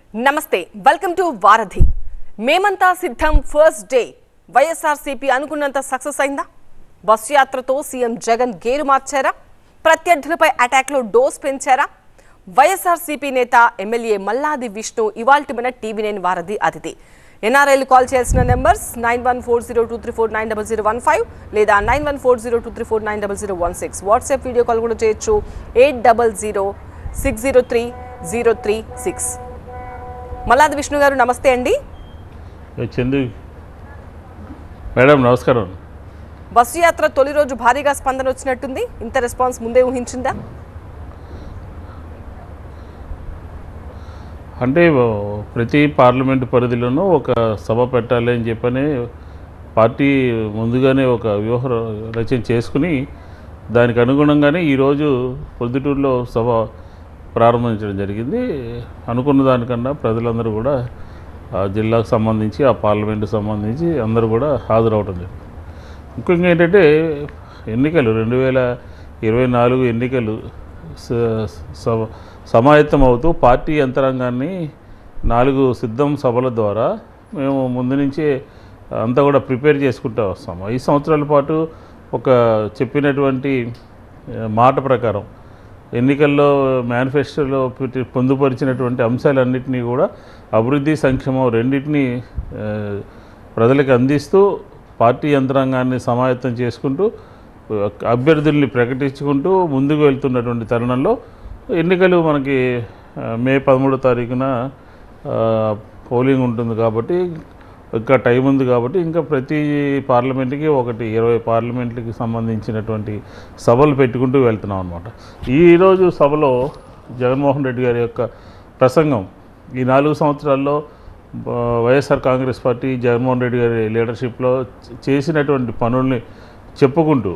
నమస్తే welcome to వారధి మేమంతా సిద్ధం ఫస్ట్ డే వైఎస్ఆర్సీపీ అనుకున్నంత సక్సెస్ అయిందా బస్సు యాత్రతో సీఎం జగన్ గేరు మార్చారా ప్రత్యర్థులపై అటాక్లో డోస్ పెంచారా వైఎస్ఆర్సీపీ నేత ఎమ్మెల్యే మల్లాది విష్ణు ఇవాల్టి మన టీవీ నైన్ వారధి అతిథి ఎన్ఆర్ఐలు కాల్ చేయాల్సిన numbers nine one four zero two three four nine double zero one five లేదా nine one four zero two three four nine double zero one six WhatsApp video call కూడా చేయొచ్చు eight double zero six zero three zero three six Malladi Vishnu garu నమస్తే అండి ఏ Chandu madam నమస్కారం bus యాత్ర తొలి రోజు భారీగా స్పందన వచ్చినట్టుంది ఇంత రెస్పాన్స్ ముందే ఊహించిందా అంటే ఓ, ప్రతి పార్లమెంటు పరిధిలోనూ ఒక సభ పెట్టాలి అని చెప్పని పార్టీ ముందుగానే ఒక వ్యూహ రచన చేసుకుని దానికి అనుగుణంగానే ఈరోజు పొద్దుటూరులో సభ ప్రారంభించడం జరిగింది అనుకున్న దానికన్నా ప్రజలందరూ కూడా ఆ జిల్లాకు సంబంధించి ఆ పార్లమెంటుకు సంబంధించి అందరూ కూడా హాజరవడం జరిగింది ముఖ్యంగా ఏంటంటే ఎన్నికలు రెండు వేల ఇరవై నాలుగు ఎన్నికలు స- స- సమాయత్తం అవుతూ పార్టీ యంత్రాంగాన్ని నాలుగు సిద్ధం సభల ద్వారా మేము ముందు నుంచే అంతా కూడా ప్రిపేర్ చేసుకుంటూ వస్తాము ఐదు సంవత్సరాల పాటు ఒక చెప్పినటువంటి ఆ, మాట ప్రకారం ఎన్నికల్లో మేనిఫెస్టోలో పెట్టి- పొందుపరిచినటువంటి అంశాలన్నింటినీ కూడా అభివృద్ధి సంక్షేమం రెండింటినీ ఆ, ప్రజలకు అందిస్తూ పార్టీ యంత్రాంగాన్ని సమాయత్తం చేసుకుంటూ ఆ, అభ్యర్థుల్ని ప్రకటించుకుంటూ ముందుకు వెళ్తున్నటువంటి తరుణంలో ఎన్నికలు మనకి ఆ, మే పదమూడో తారీఖున ఆ, పోలింగ్ ఉంటుంది కాబట్టి ఇంకా టైం ఉంది కాబట్టి ఇంకా ప్రతి పార్లమెంట్కి ఒకటి ఇరవై పార్లమెంట్లకి సంబంధించినటువంటి సభలు పెట్టుకుంటూ వెళ్తున్నాం అనమాట ఈరోజు సభలో జగన్మోహన్ రెడ్డి గారి యొక్క ప్రసంగం ఈ నాలుగు సంవత్సరాల్లో ఆ, వైఎస్ఆర్ కాంగ్రెస్ పార్టీ జగన్మోహన్ రెడ్డి గారి లీడర్షిప్లో చే- చేసినటువంటి పనుల్ని చెప్పుకుంటూ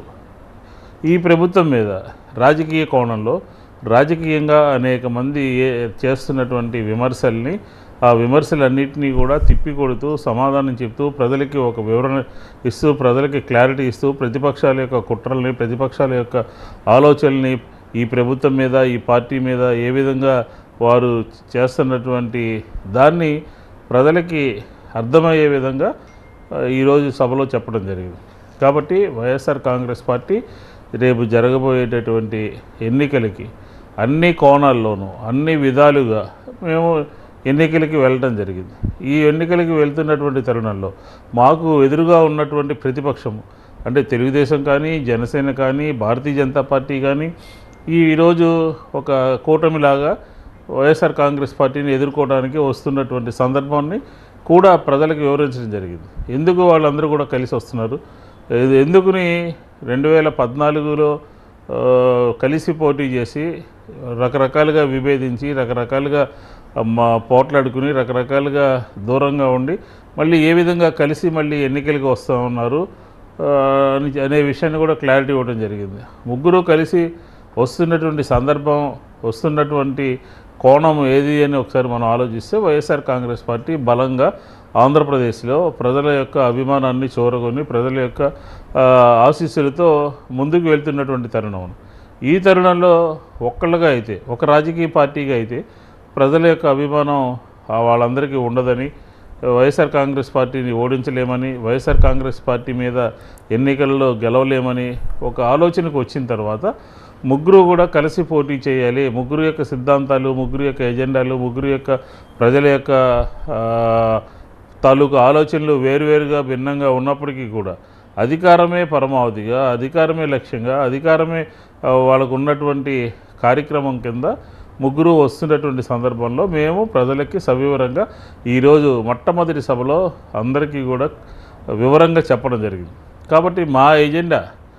ఈ ప్రభుత్వం మీద రాజకీయ కోణంలో రాజకీయంగా అనేక మంది ఏ- చేస్తున్నటువంటి విమర్శల్ని ఆ విమర్శలన్నింటినీ కూడా తిప్పికొడుతూ సమాధానం చెప్తూ ప్రజలకి ఒక వివరణ ఇస్తూ ప్రజలకి క్లారిటీ ఇస్తూ ప్రతిపక్షాల యొక్క కుట్రల్ని ప్రతిపక్షాల యొక్క ఆలోచనల్ని ఈ ప్రభుత్వం మీద ఈ పార్టీ మీద ఏ విధంగా వారు చేస్తున్నటువంటి దాన్ని ప్రజలకి అర్థమయ్యే విధంగా ఆ, ఈరోజు సభలో చెప్పడం జరిగింది కాబట్టి వైఎస్ఆర్ కాంగ్రెస్ పార్టీ రేపు జరగబోయేటటువంటి ఎన్నికలకి అన్ని కోణాల్లోనూ అన్ని విధాలుగా మేము ఎన్నికలకి వెళ్ళడం జరిగింది ఈ ఎన్నికలకి వెళ్తున్నటువంటి తరుణంలో మాకు ఎదురుగా ఉన్నటువంటి ప్రతిపక్షము అంటే తెలుగుదేశం కానీ జనసేన కానీ భారతీయ జనతా పార్టీ కానీ ఈ ఈరోజు ఒక కూటమిలాగా వైఎస్ఆర్ కాంగ్రెస్ పార్టీని ఎదుర్కోవడానికి వస్తున్నటువంటి సందర్భాన్ని కూడా ప్రజలకు వివరించడం జరిగింది ఎందుకు వాళ్ళందరూ కూడా కలిసి వస్తున్నారు ఇది ఎందుకుని రెండు వేల పద్నాలుగులో ఆ, కలిసి పోటీ చేసి రకరకాలుగా విభేదించి రకరకాలుగా మా పోట్లాడుకుని రకరకాలుగా దూరంగా ఉండి మళ్ళీ ఏ విధంగా కలిసి మళ్ళీ ఎన్నికలకు వస్తూ ఉన్నారు ఆ, అని- అనే విషయాన్ని కూడా క్లారిటీ ఇవ్వడం జరిగింది ముగ్గురు కలిసి వస్తున్నటువంటి సందర్భం వస్తున్నటువంటి కోణం ఏది అని ఒకసారి మనం ఆలోచిస్తే వైఎస్ఆర్ కాంగ్రెస్ పార్టీ బలంగా ఆంధ్రప్రదేశ్లో ప్రజల యొక్క అభిమానాన్ని చూరగొని ప్రజల యొక్క ఆ, ఆశీస్సులతో ముందుకు వెళ్తున్నటువంటి తరుణం ఈ తరుణంలో ఒక్కళ్ళగా అయితే ఒక రాజకీయ పార్టీగా అయితే ప్రజల యొక్క అభిమానం ఆ వాళ్ళందరికీ ఉండదని వైఎస్ఆర్ కాంగ్రెస్ పార్టీని ఓడించలేమని వైఎస్ఆర్ కాంగ్రెస్ పార్టీ మీద ఎన్నికల్లో గెలవలేమని ఒక ఆలోచనకు వచ్చిన తర్వాత ముగ్గురు కూడా కలిసి పోటీ చేయాలి ముగ్గురు యొక్క సిద్ధాంతాలు ముగ్గురు యొక్క ఎజెండాలు ముగ్గురు యొక్క ప్రజల యొక్క ఆ, తాలూకు ఆలోచనలు వేరువేరుగా భిన్నంగా ఉన్నప్పటికీ కూడా అధికారమే పరమావధిగా అధికారమే లక్ష్యంగా అధికారమే ఆ, వాళ్ళకు ఉన్నటువంటి కార్యక్రమం కింద ముగ్గురు వస్తున్నటువంటి సందర్భంలో మేము ప్రజలకి సవివరంగా ఈరోజు మొట్టమొదటి సభలో అందరికీ కూడా వివరంగా చెప్పడం జరిగింది కాబట్టి మా ఎజెండా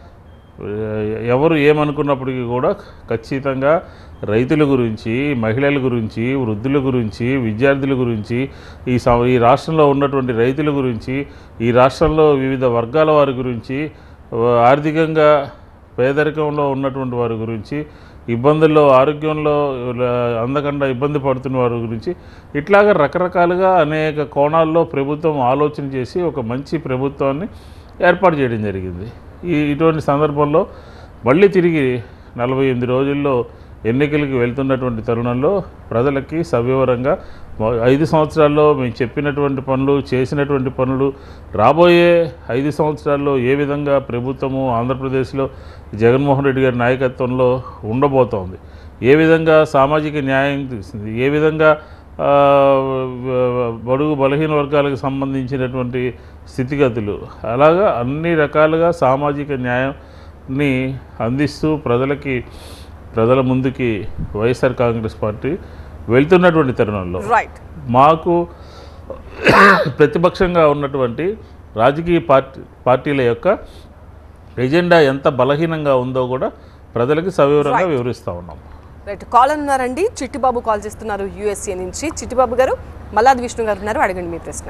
ఎవరు ఏమనుకున్నప్పటికీ కూడా ఖచ్చితంగా రైతుల గురించి మహిళల గురించి వృద్ధుల గురించి విద్యార్థుల గురించి ఈ స ఈ రాష్ట్రంలో ఉన్నటువంటి రైతుల గురించి ఈ రాష్ట్రంలో వివిధ వర్గాల వారి గురించి ఆ, ఆర్థికంగా పేదరికంలో ఉన్నటువంటి వారి గురించి ఇబ్బందుల్లో ఆరోగ్యంలో ఆ, అందకుండా ఇబ్బంది పడుతున్న వారి గురించి ఇట్లాగా రకరకాలుగా అనేక కోణాల్లో ప్రభుత్వం ఆలోచన చేసి ఒక మంచి ప్రభుత్వాన్ని ఏర్పాటు చేయడం జరిగింది ఈ ఇటువంటి సందర్భంలో మళ్ళీ తిరిగి నలభై ఎనిమిది రోజుల్లో ఎన్నికలకి వెళ్తున్నటువంటి తరుణంలో ప్రజలకి సవివరంగా మ- ఐదు సంవత్సరాల్లో మేము చెప్పినటువంటి పనులు చేసినటువంటి పనులు రాబోయే ఐదు సంవత్సరాల్లో ఏ విధంగా ప్రభుత్వము ఆంధ్రప్రదేశ్లో జగన్మోహన్ రెడ్డి గారి నాయకత్వంలో ఉండబోతోంది ఏ విధంగా సామాజిక న్యాయం తీస్తుంది ఏ విధంగా ఆ, వ- బడుగు బలహీన వర్గాలకు సంబంధించినటువంటి స్థితిగతులు అలాగా అన్ని రకాలుగా సామాజిక న్యాయాన్ని అందిస్తూ ప్రజలకి ప్రజల ముందుకి వైఎస్ఆర్ కాంగ్రెస్ పార్టీ వెళ్తున్నటువంటి తరుణంలో రైట్ మాకు ప్రతిపక్షంగా ఉన్నటువంటి రాజకీయ పార్టీ పార్టీల యొక్క ఎజెండా ఎంత బలహీనంగా ఉందో కూడా ప్రజలకి సవివరంగా Right. వివరిస్తూ ఉన్నాం రైట్ కాల్ ఉన్నారండి చిట్టిబాబు కాల్ చేస్తున్నారు యూఎస్ఏ నుంచి చిట్టిబాబు గారు మల్లాది విష్ణు గారు ఉన్నారు అడగండి మీ ప్రశ్న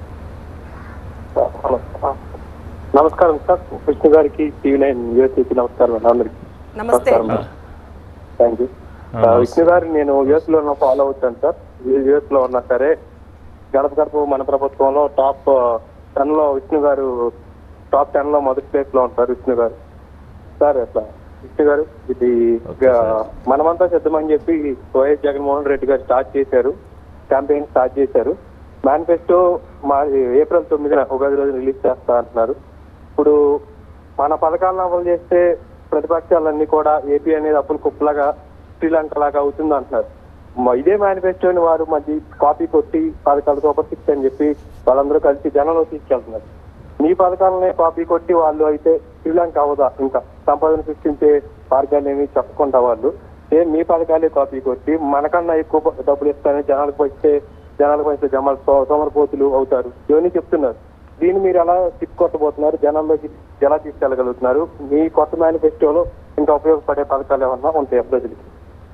హలో నమస్కారం సార్ కృష్ణ గారికి టీవీ నైన్ యూఎస్కి నమస్కారం అందరికి నమస్తే థ్యాంక్ యూ నమస్తే. విష్ణు గారు నేను యుఎస్ లో ఉన్న ఫాలో అవుతాను సార్ యుఎస్ లో ఉన్నా సరే గడప గడప మన ప్రభుత్వంలో టాప్ టెన్ లో విష్ణు గారు టాప్ టెన్ లో మొదటి ప్లేస్ లో ఉంటారు విష్ణు గారు సార్ అట్లా విష్ణు గారు ఇది Okay, ఆ, sir. మనమంతా సిద్ధమని చెప్పి వైఎస్ జగన్మోహన్ రెడ్డి గారు స్టార్ట్ చేశారు క్యాంపెయిన్ స్టార్ట్ చేశారు మేనిఫెస్టో మా ఏప్రిల్ తొమ్మిదిన ఉగాది రోజు రిలీజ్ చేస్తా అంటున్నారు ఇప్పుడు మన పథకాలను అమలు చేస్తే ప్రతిపక్షాలన్నీ కూడా ఏపీ అనేది అప్పులు కుప్పలాగా శ్రీలంక లాగా అవుతుంది అంటున్నారు మ- ఇదే మేనిఫెస్టోని వారు మధ్య కాపీ కొట్టి పథకాలు సూపర్ సిక్స్ అని చెప్పి వాళ్ళందరూ కలిసి జనంలో తీసుకెళ్తున్నారు మీ పథకాలనే కాపీ కొట్టి వాళ్ళు అయితే శ్రీలంక అవదా ఇంకా సంపాదన సృష్టించే మార్గాలు ఏమి చెప్పకుండా వాళ్ళు సేమ్ మీ పథకాలే కాపీ కొట్టి మనకన్నా ఎక్కువ డబ్బులు ఇస్తారని జనాలకు వస్తే జనాలకు వస్తే జమాలు సో- సోమరపోతులు అవుతారు ఇవన్నీ చెప్తున్నారు దీన్ని మీరు ఎలా తిప్పుకొట్టబోతున్నారు జనాల్లోకి ఎలా తీసుకెళ్ళగలుగుతున్నారు మీ కొత్త మేనిఫెస్టోలో ఇంకా ఉపయోగపడే పథకాలు ఏమన్నా ఉంటాయి ప్రజలకి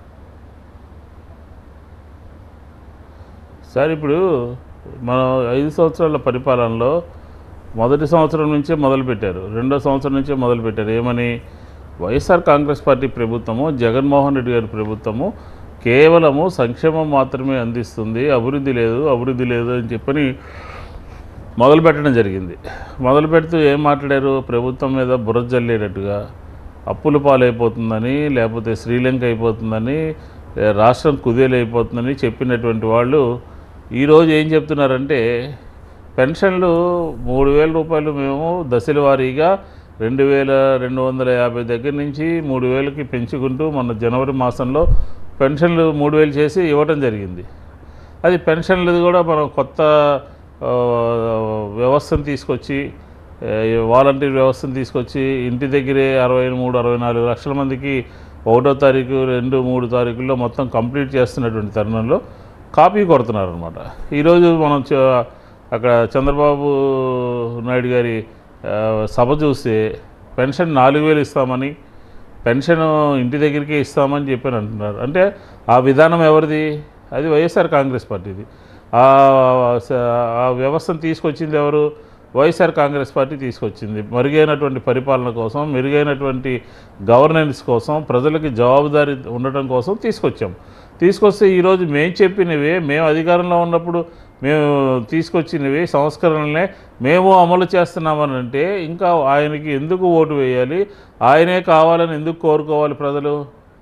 సార్ ఇప్పుడు మనం ఐదు సంవత్సరాల పరిపాలనలో మొదటి సంవత్సరం నుంచే మొదలుపెట్టారు రెండో సంవత్సరం నుంచే మొదలుపెట్టారు ఏమని వైఎస్ఆర్ కాంగ్రెస్ పార్టీ ప్రభుత్వము జగన్మోహన్ రెడ్డి గారి ప్రభుత్వము కేవలము సంక్షేమం మాత్రమే అందిస్తుంది అభివృద్ధి లేదు అభివృద్ధి లేదు అని చెప్పని మొదలు పెట్టడం జరిగింది మొదలు పెడుతూ ఏం మాట్లాడారు ప్రభుత్వం మీద బురద జల్లేటట్టుగా అప్పుల పాలైపోతుందని లేకపోతే శ్రీలంక అయిపోతుందని ఏ, రాష్ట్రం కుదేలైపోతుందని చెప్పినటువంటి వాళ్ళు ఈరోజు ఏం చెప్తున్నారంటే పెన్షన్లు మూడు వేల రూపాయలు మేము దశల వారీగా రెండు వేల రెండు వందల యాభై దగ్గర నుంచి మూడు వేలకి పెంచుకుంటూ మొన్న జనవరి మాసంలో పెన్షన్లు మూడు వేలు చేసి ఇవ్వడం జరిగింది అది పెన్షన్లు కూడా మనం కొత్త ఆ, వ్యవస్థను తీసుకొచ్చి ఆ, ఈ వాలంటీర్ వ్యవస్థను తీసుకొచ్చి ఇంటి దగ్గరే అరవై మూడు అరవై నాలుగు లక్షల మందికి ఒకటో తారీఖు రెండు మూడు తారీఖుల్లో మొత్తం కంప్లీట్ చేస్తున్నటువంటి తరుణంలో కాపీ కొడుతున్నారు అనమాట ఈరోజు మనం చ- అక్కడ చంద్రబాబు నాయుడు గారి ఆ, సభ చూస్తే పెన్షన్ నాలుగు వేలు ఇస్తామని పెన్షన్ ఇంటి దగ్గరికే ఇస్తామని చెప్పని అంటున్నారు అంటే ఆ విధానం ఎవరిది అది వైఎస్ఆర్ కాంగ్రెస్ పార్టీది ఆ స- ఆ వ్యవస్థను తీసుకొచ్చింది ఎవరు వైఎస్ఆర్ కాంగ్రెస్ పార్టీ తీసుకొచ్చింది మెరుగైనటువంటి పరిపాలన కోసం మెరుగైనటువంటి గవర్నెన్స్ కోసం ప్రజలకి జవాబుదారీ ఉండటం కోసం తీసుకొచ్చాం తీసుకొస్తే ఈరోజు మేము చెప్పినవే మేము అధికారంలో ఉన్నప్పుడు మేము తీసుకొచ్చినవి సంస్కరణలనే మేము అమలు చేస్తున్నామని అంటే ఇంకా ఆయనకి ఎందుకు ఓటు వేయాలి ఆయనే కావాలని ఎందుకు కోరుకోవాలి ప్రజలు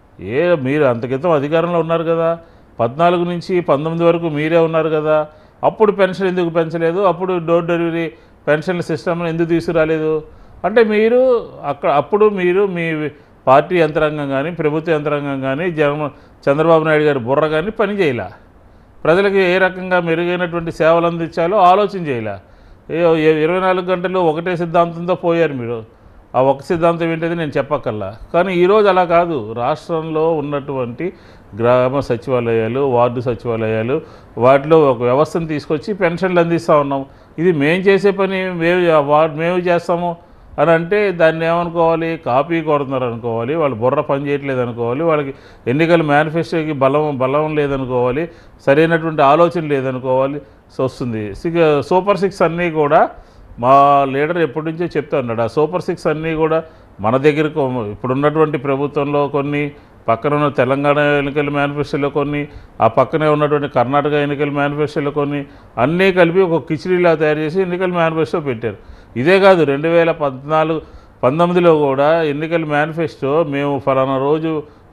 ఏ మీరు అంత క్రితం అధికారంలో ఉన్నారు కదా పద్నాలుగు నుంచి పంతొమ్మిది వరకు మీరే ఉన్నారు కదా అప్పుడు పెన్షన్ ఎందుకు పెంచలేదు అప్పుడు డోర్ డెలివరీ పెన్షన్ల సిస్టమ్ని ఎందుకు తీసుకురాలేదు అంటే మీరు అక్కడ అప్పుడు మీరు మీ పార్టీ యంత్రాంగం కానీ ప్రభుత్వ యంత్రాంగం కానీ జగన్ చంద్రబాబు నాయుడు గారి బుర్ర కానీ పని చేయలే ప్రజలకు ఏ రకంగా మెరుగైనటువంటి సేవలు అందించాలో ఆలోచన చేయలే ఏ ఏ- ఇరవై నాలుగు గంటలు ఒకటే సిద్ధాంతంతో పోయారు మీరు ఆ ఒక సిద్ధాంతం ఏంటది నేను చెప్పక్కల్లా కానీ ఈరోజు అలా కాదు రాష్ట్రంలో ఉన్నటువంటి గ్రామ సచివాలయాలు వార్డు సచివాలయాలు వాటిలో ఒక వ్యవస్థను తీసుకొచ్చి పెన్షన్లు అందిస్తూ ఉన్నాం ఇది మేము చేసే పని మేము వా- మేము చేస్తాము అని అంటే దాన్ని ఏమనుకోవాలి కాపీ కొడుతున్నారు అనుకోవాలి వాళ్ళు బుర్ర పని చేయట్లేదు అనుకోవాలి వాళ్ళకి ఎన్నికల మేనిఫెస్టోకి బలం బలం లేదనుకోవాలి సరైనటువంటి ఆలోచన లేదనుకోవాలి సో వస్తుంది సిక్ సూపర్ సిక్స్ అన్నీ కూడా మా లీడర్ ఎప్పటి నుంచో చెప్తా ఉన్నాడు ఆ సూపర్ సిక్స్ అన్నీ కూడా మన దగ్గరకు ఇప్పుడున్నటువంటి ప్రభుత్వంలో కొన్ని పక్కన ఉన్న తెలంగాణ ఎన్నికల మేనిఫెస్టోలో కొన్ని ఆ పక్కనే ఉన్నటువంటి కర్ణాటక ఎన్నికల మేనిఫెస్టోలో కొన్ని అన్నీ కలిపి ఒక కిచిడీలా తయారు చేసి ఎన్నికల మేనిఫెస్టో పెట్టారు ఇదే కాదు రెండు వేల పద్నాలుగు పంతొమ్మిదిలో కూడా ఎన్నికల మేనిఫెస్టో మేము ఫలానా రోజు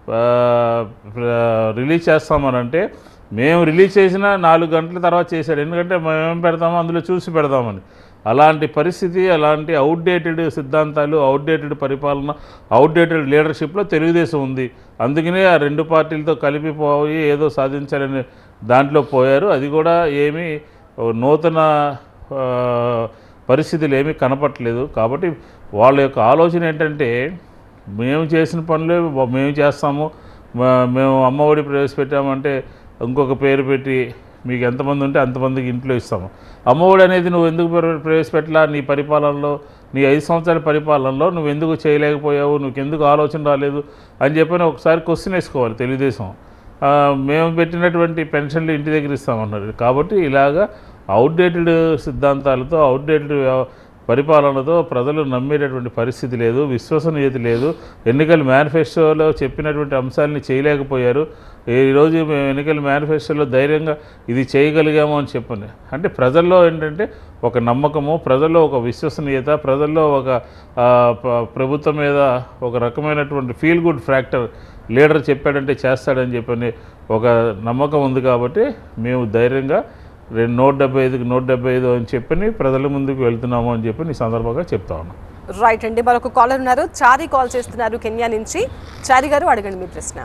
ఆ, రిలీజ్ చేస్తామని అంటే మేము రిలీజ్ చేసిన నాలుగు గంటల తర్వాత చేశాడు ఎందుకంటే మేము పెడతామో అందులో చూసి పెడతామని అలాంటి పరిస్థితి అలాంటి అవుట్డేటెడ్ సిద్ధాంతాలు అవుట్డేటెడ్ పరిపాలన అవుట్డేటెడ్ లీడర్షిప్లో తెలుగుదేశం ఉంది అందుకనే ఆ రెండు పార్టీలతో కలిపిపోయి ఏదో సాధించాలని దాంట్లో పోయారు అది కూడా ఏమీ ఓ నూతన ఆ, పరిస్థితులు ఏమీ కనపట్లేదు కాబట్టి వాళ్ళ యొక్క ఆలోచన ఏంటంటే మేము చేసిన పనులే మేము చేస్తాము మా- మేము అమ్మఒడి ప్రవేశపెట్టామంటే ఇంకొక పేరు పెట్టి మీకు ఎంతమంది ఉంటే అంతమందికి ఇంట్లో ఇస్తాము అమ్మఒడి అనేది నువ్వు ఎందుకు ప్ర- ప్రవేశపెట్టలా నీ పరిపాలనలో నీ ఐదు సంవత్సరాల పరిపాలనలో నువ్వు ఎందుకు చేయలేకపోయావు నువ్వు ఎందుకు ఆలోచన రాలేదు అని చెప్పని ఒకసారి క్వశ్చన్ వేసుకోవాలి తెలుగుదేశం ఆ, మేము పెట్టినటువంటి పెన్షన్లు ఇంటి దగ్గర ఇస్తామన్నారు కాబట్టి ఇలాగా అవుట్డేటెడ్ సిద్ధాంతాలతో అవుట్డేటెడ్ పరిపాలనతో ప్రజలు నమ్మేటటువంటి పరిస్థితి లేదు విశ్వసనీయత లేదు ఎన్నికల మేనిఫెస్టోలో చెప్పినటువంటి అంశాలని చేయలేకపోయారు ఈరోజు మేము ఎన్నికల మేనిఫెస్టోలో ధైర్యంగా ఇది చేయగలిగాము అని చెప్పండి అంటే ప్రజల్లో ఏంటంటే ఒక నమ్మకము ప్రజల్లో ఒక విశ్వసనీయత ప్రజల్లో ఒక ఆ, ప- ప్రభుత్వం మీద ఒక రకమైనటువంటి ఫీల్ గుడ్ ఫ్యాక్టర్ లీడర్ చెప్పాడంటే చేస్తాడని చెప్పని ఒక నమ్మకం ఉంది కాబట్టి మేము ధైర్యంగా రెండు నూట డెబ్బై ఐదుకి నూట డెబ్బై ఐదు అని చెప్పని ప్రజల ముందుకు వెళ్తున్నాము అని చెప్పి ఈ సందర్భంగా చెప్తా ఉన్నాం రైట్ అండి మరొక కాలర్ ఉన్నారు చారీ కాల్ చేస్తున్నారు కెన్యా నుంచి చారీ గారు అడగండి మీ ప్రశ్న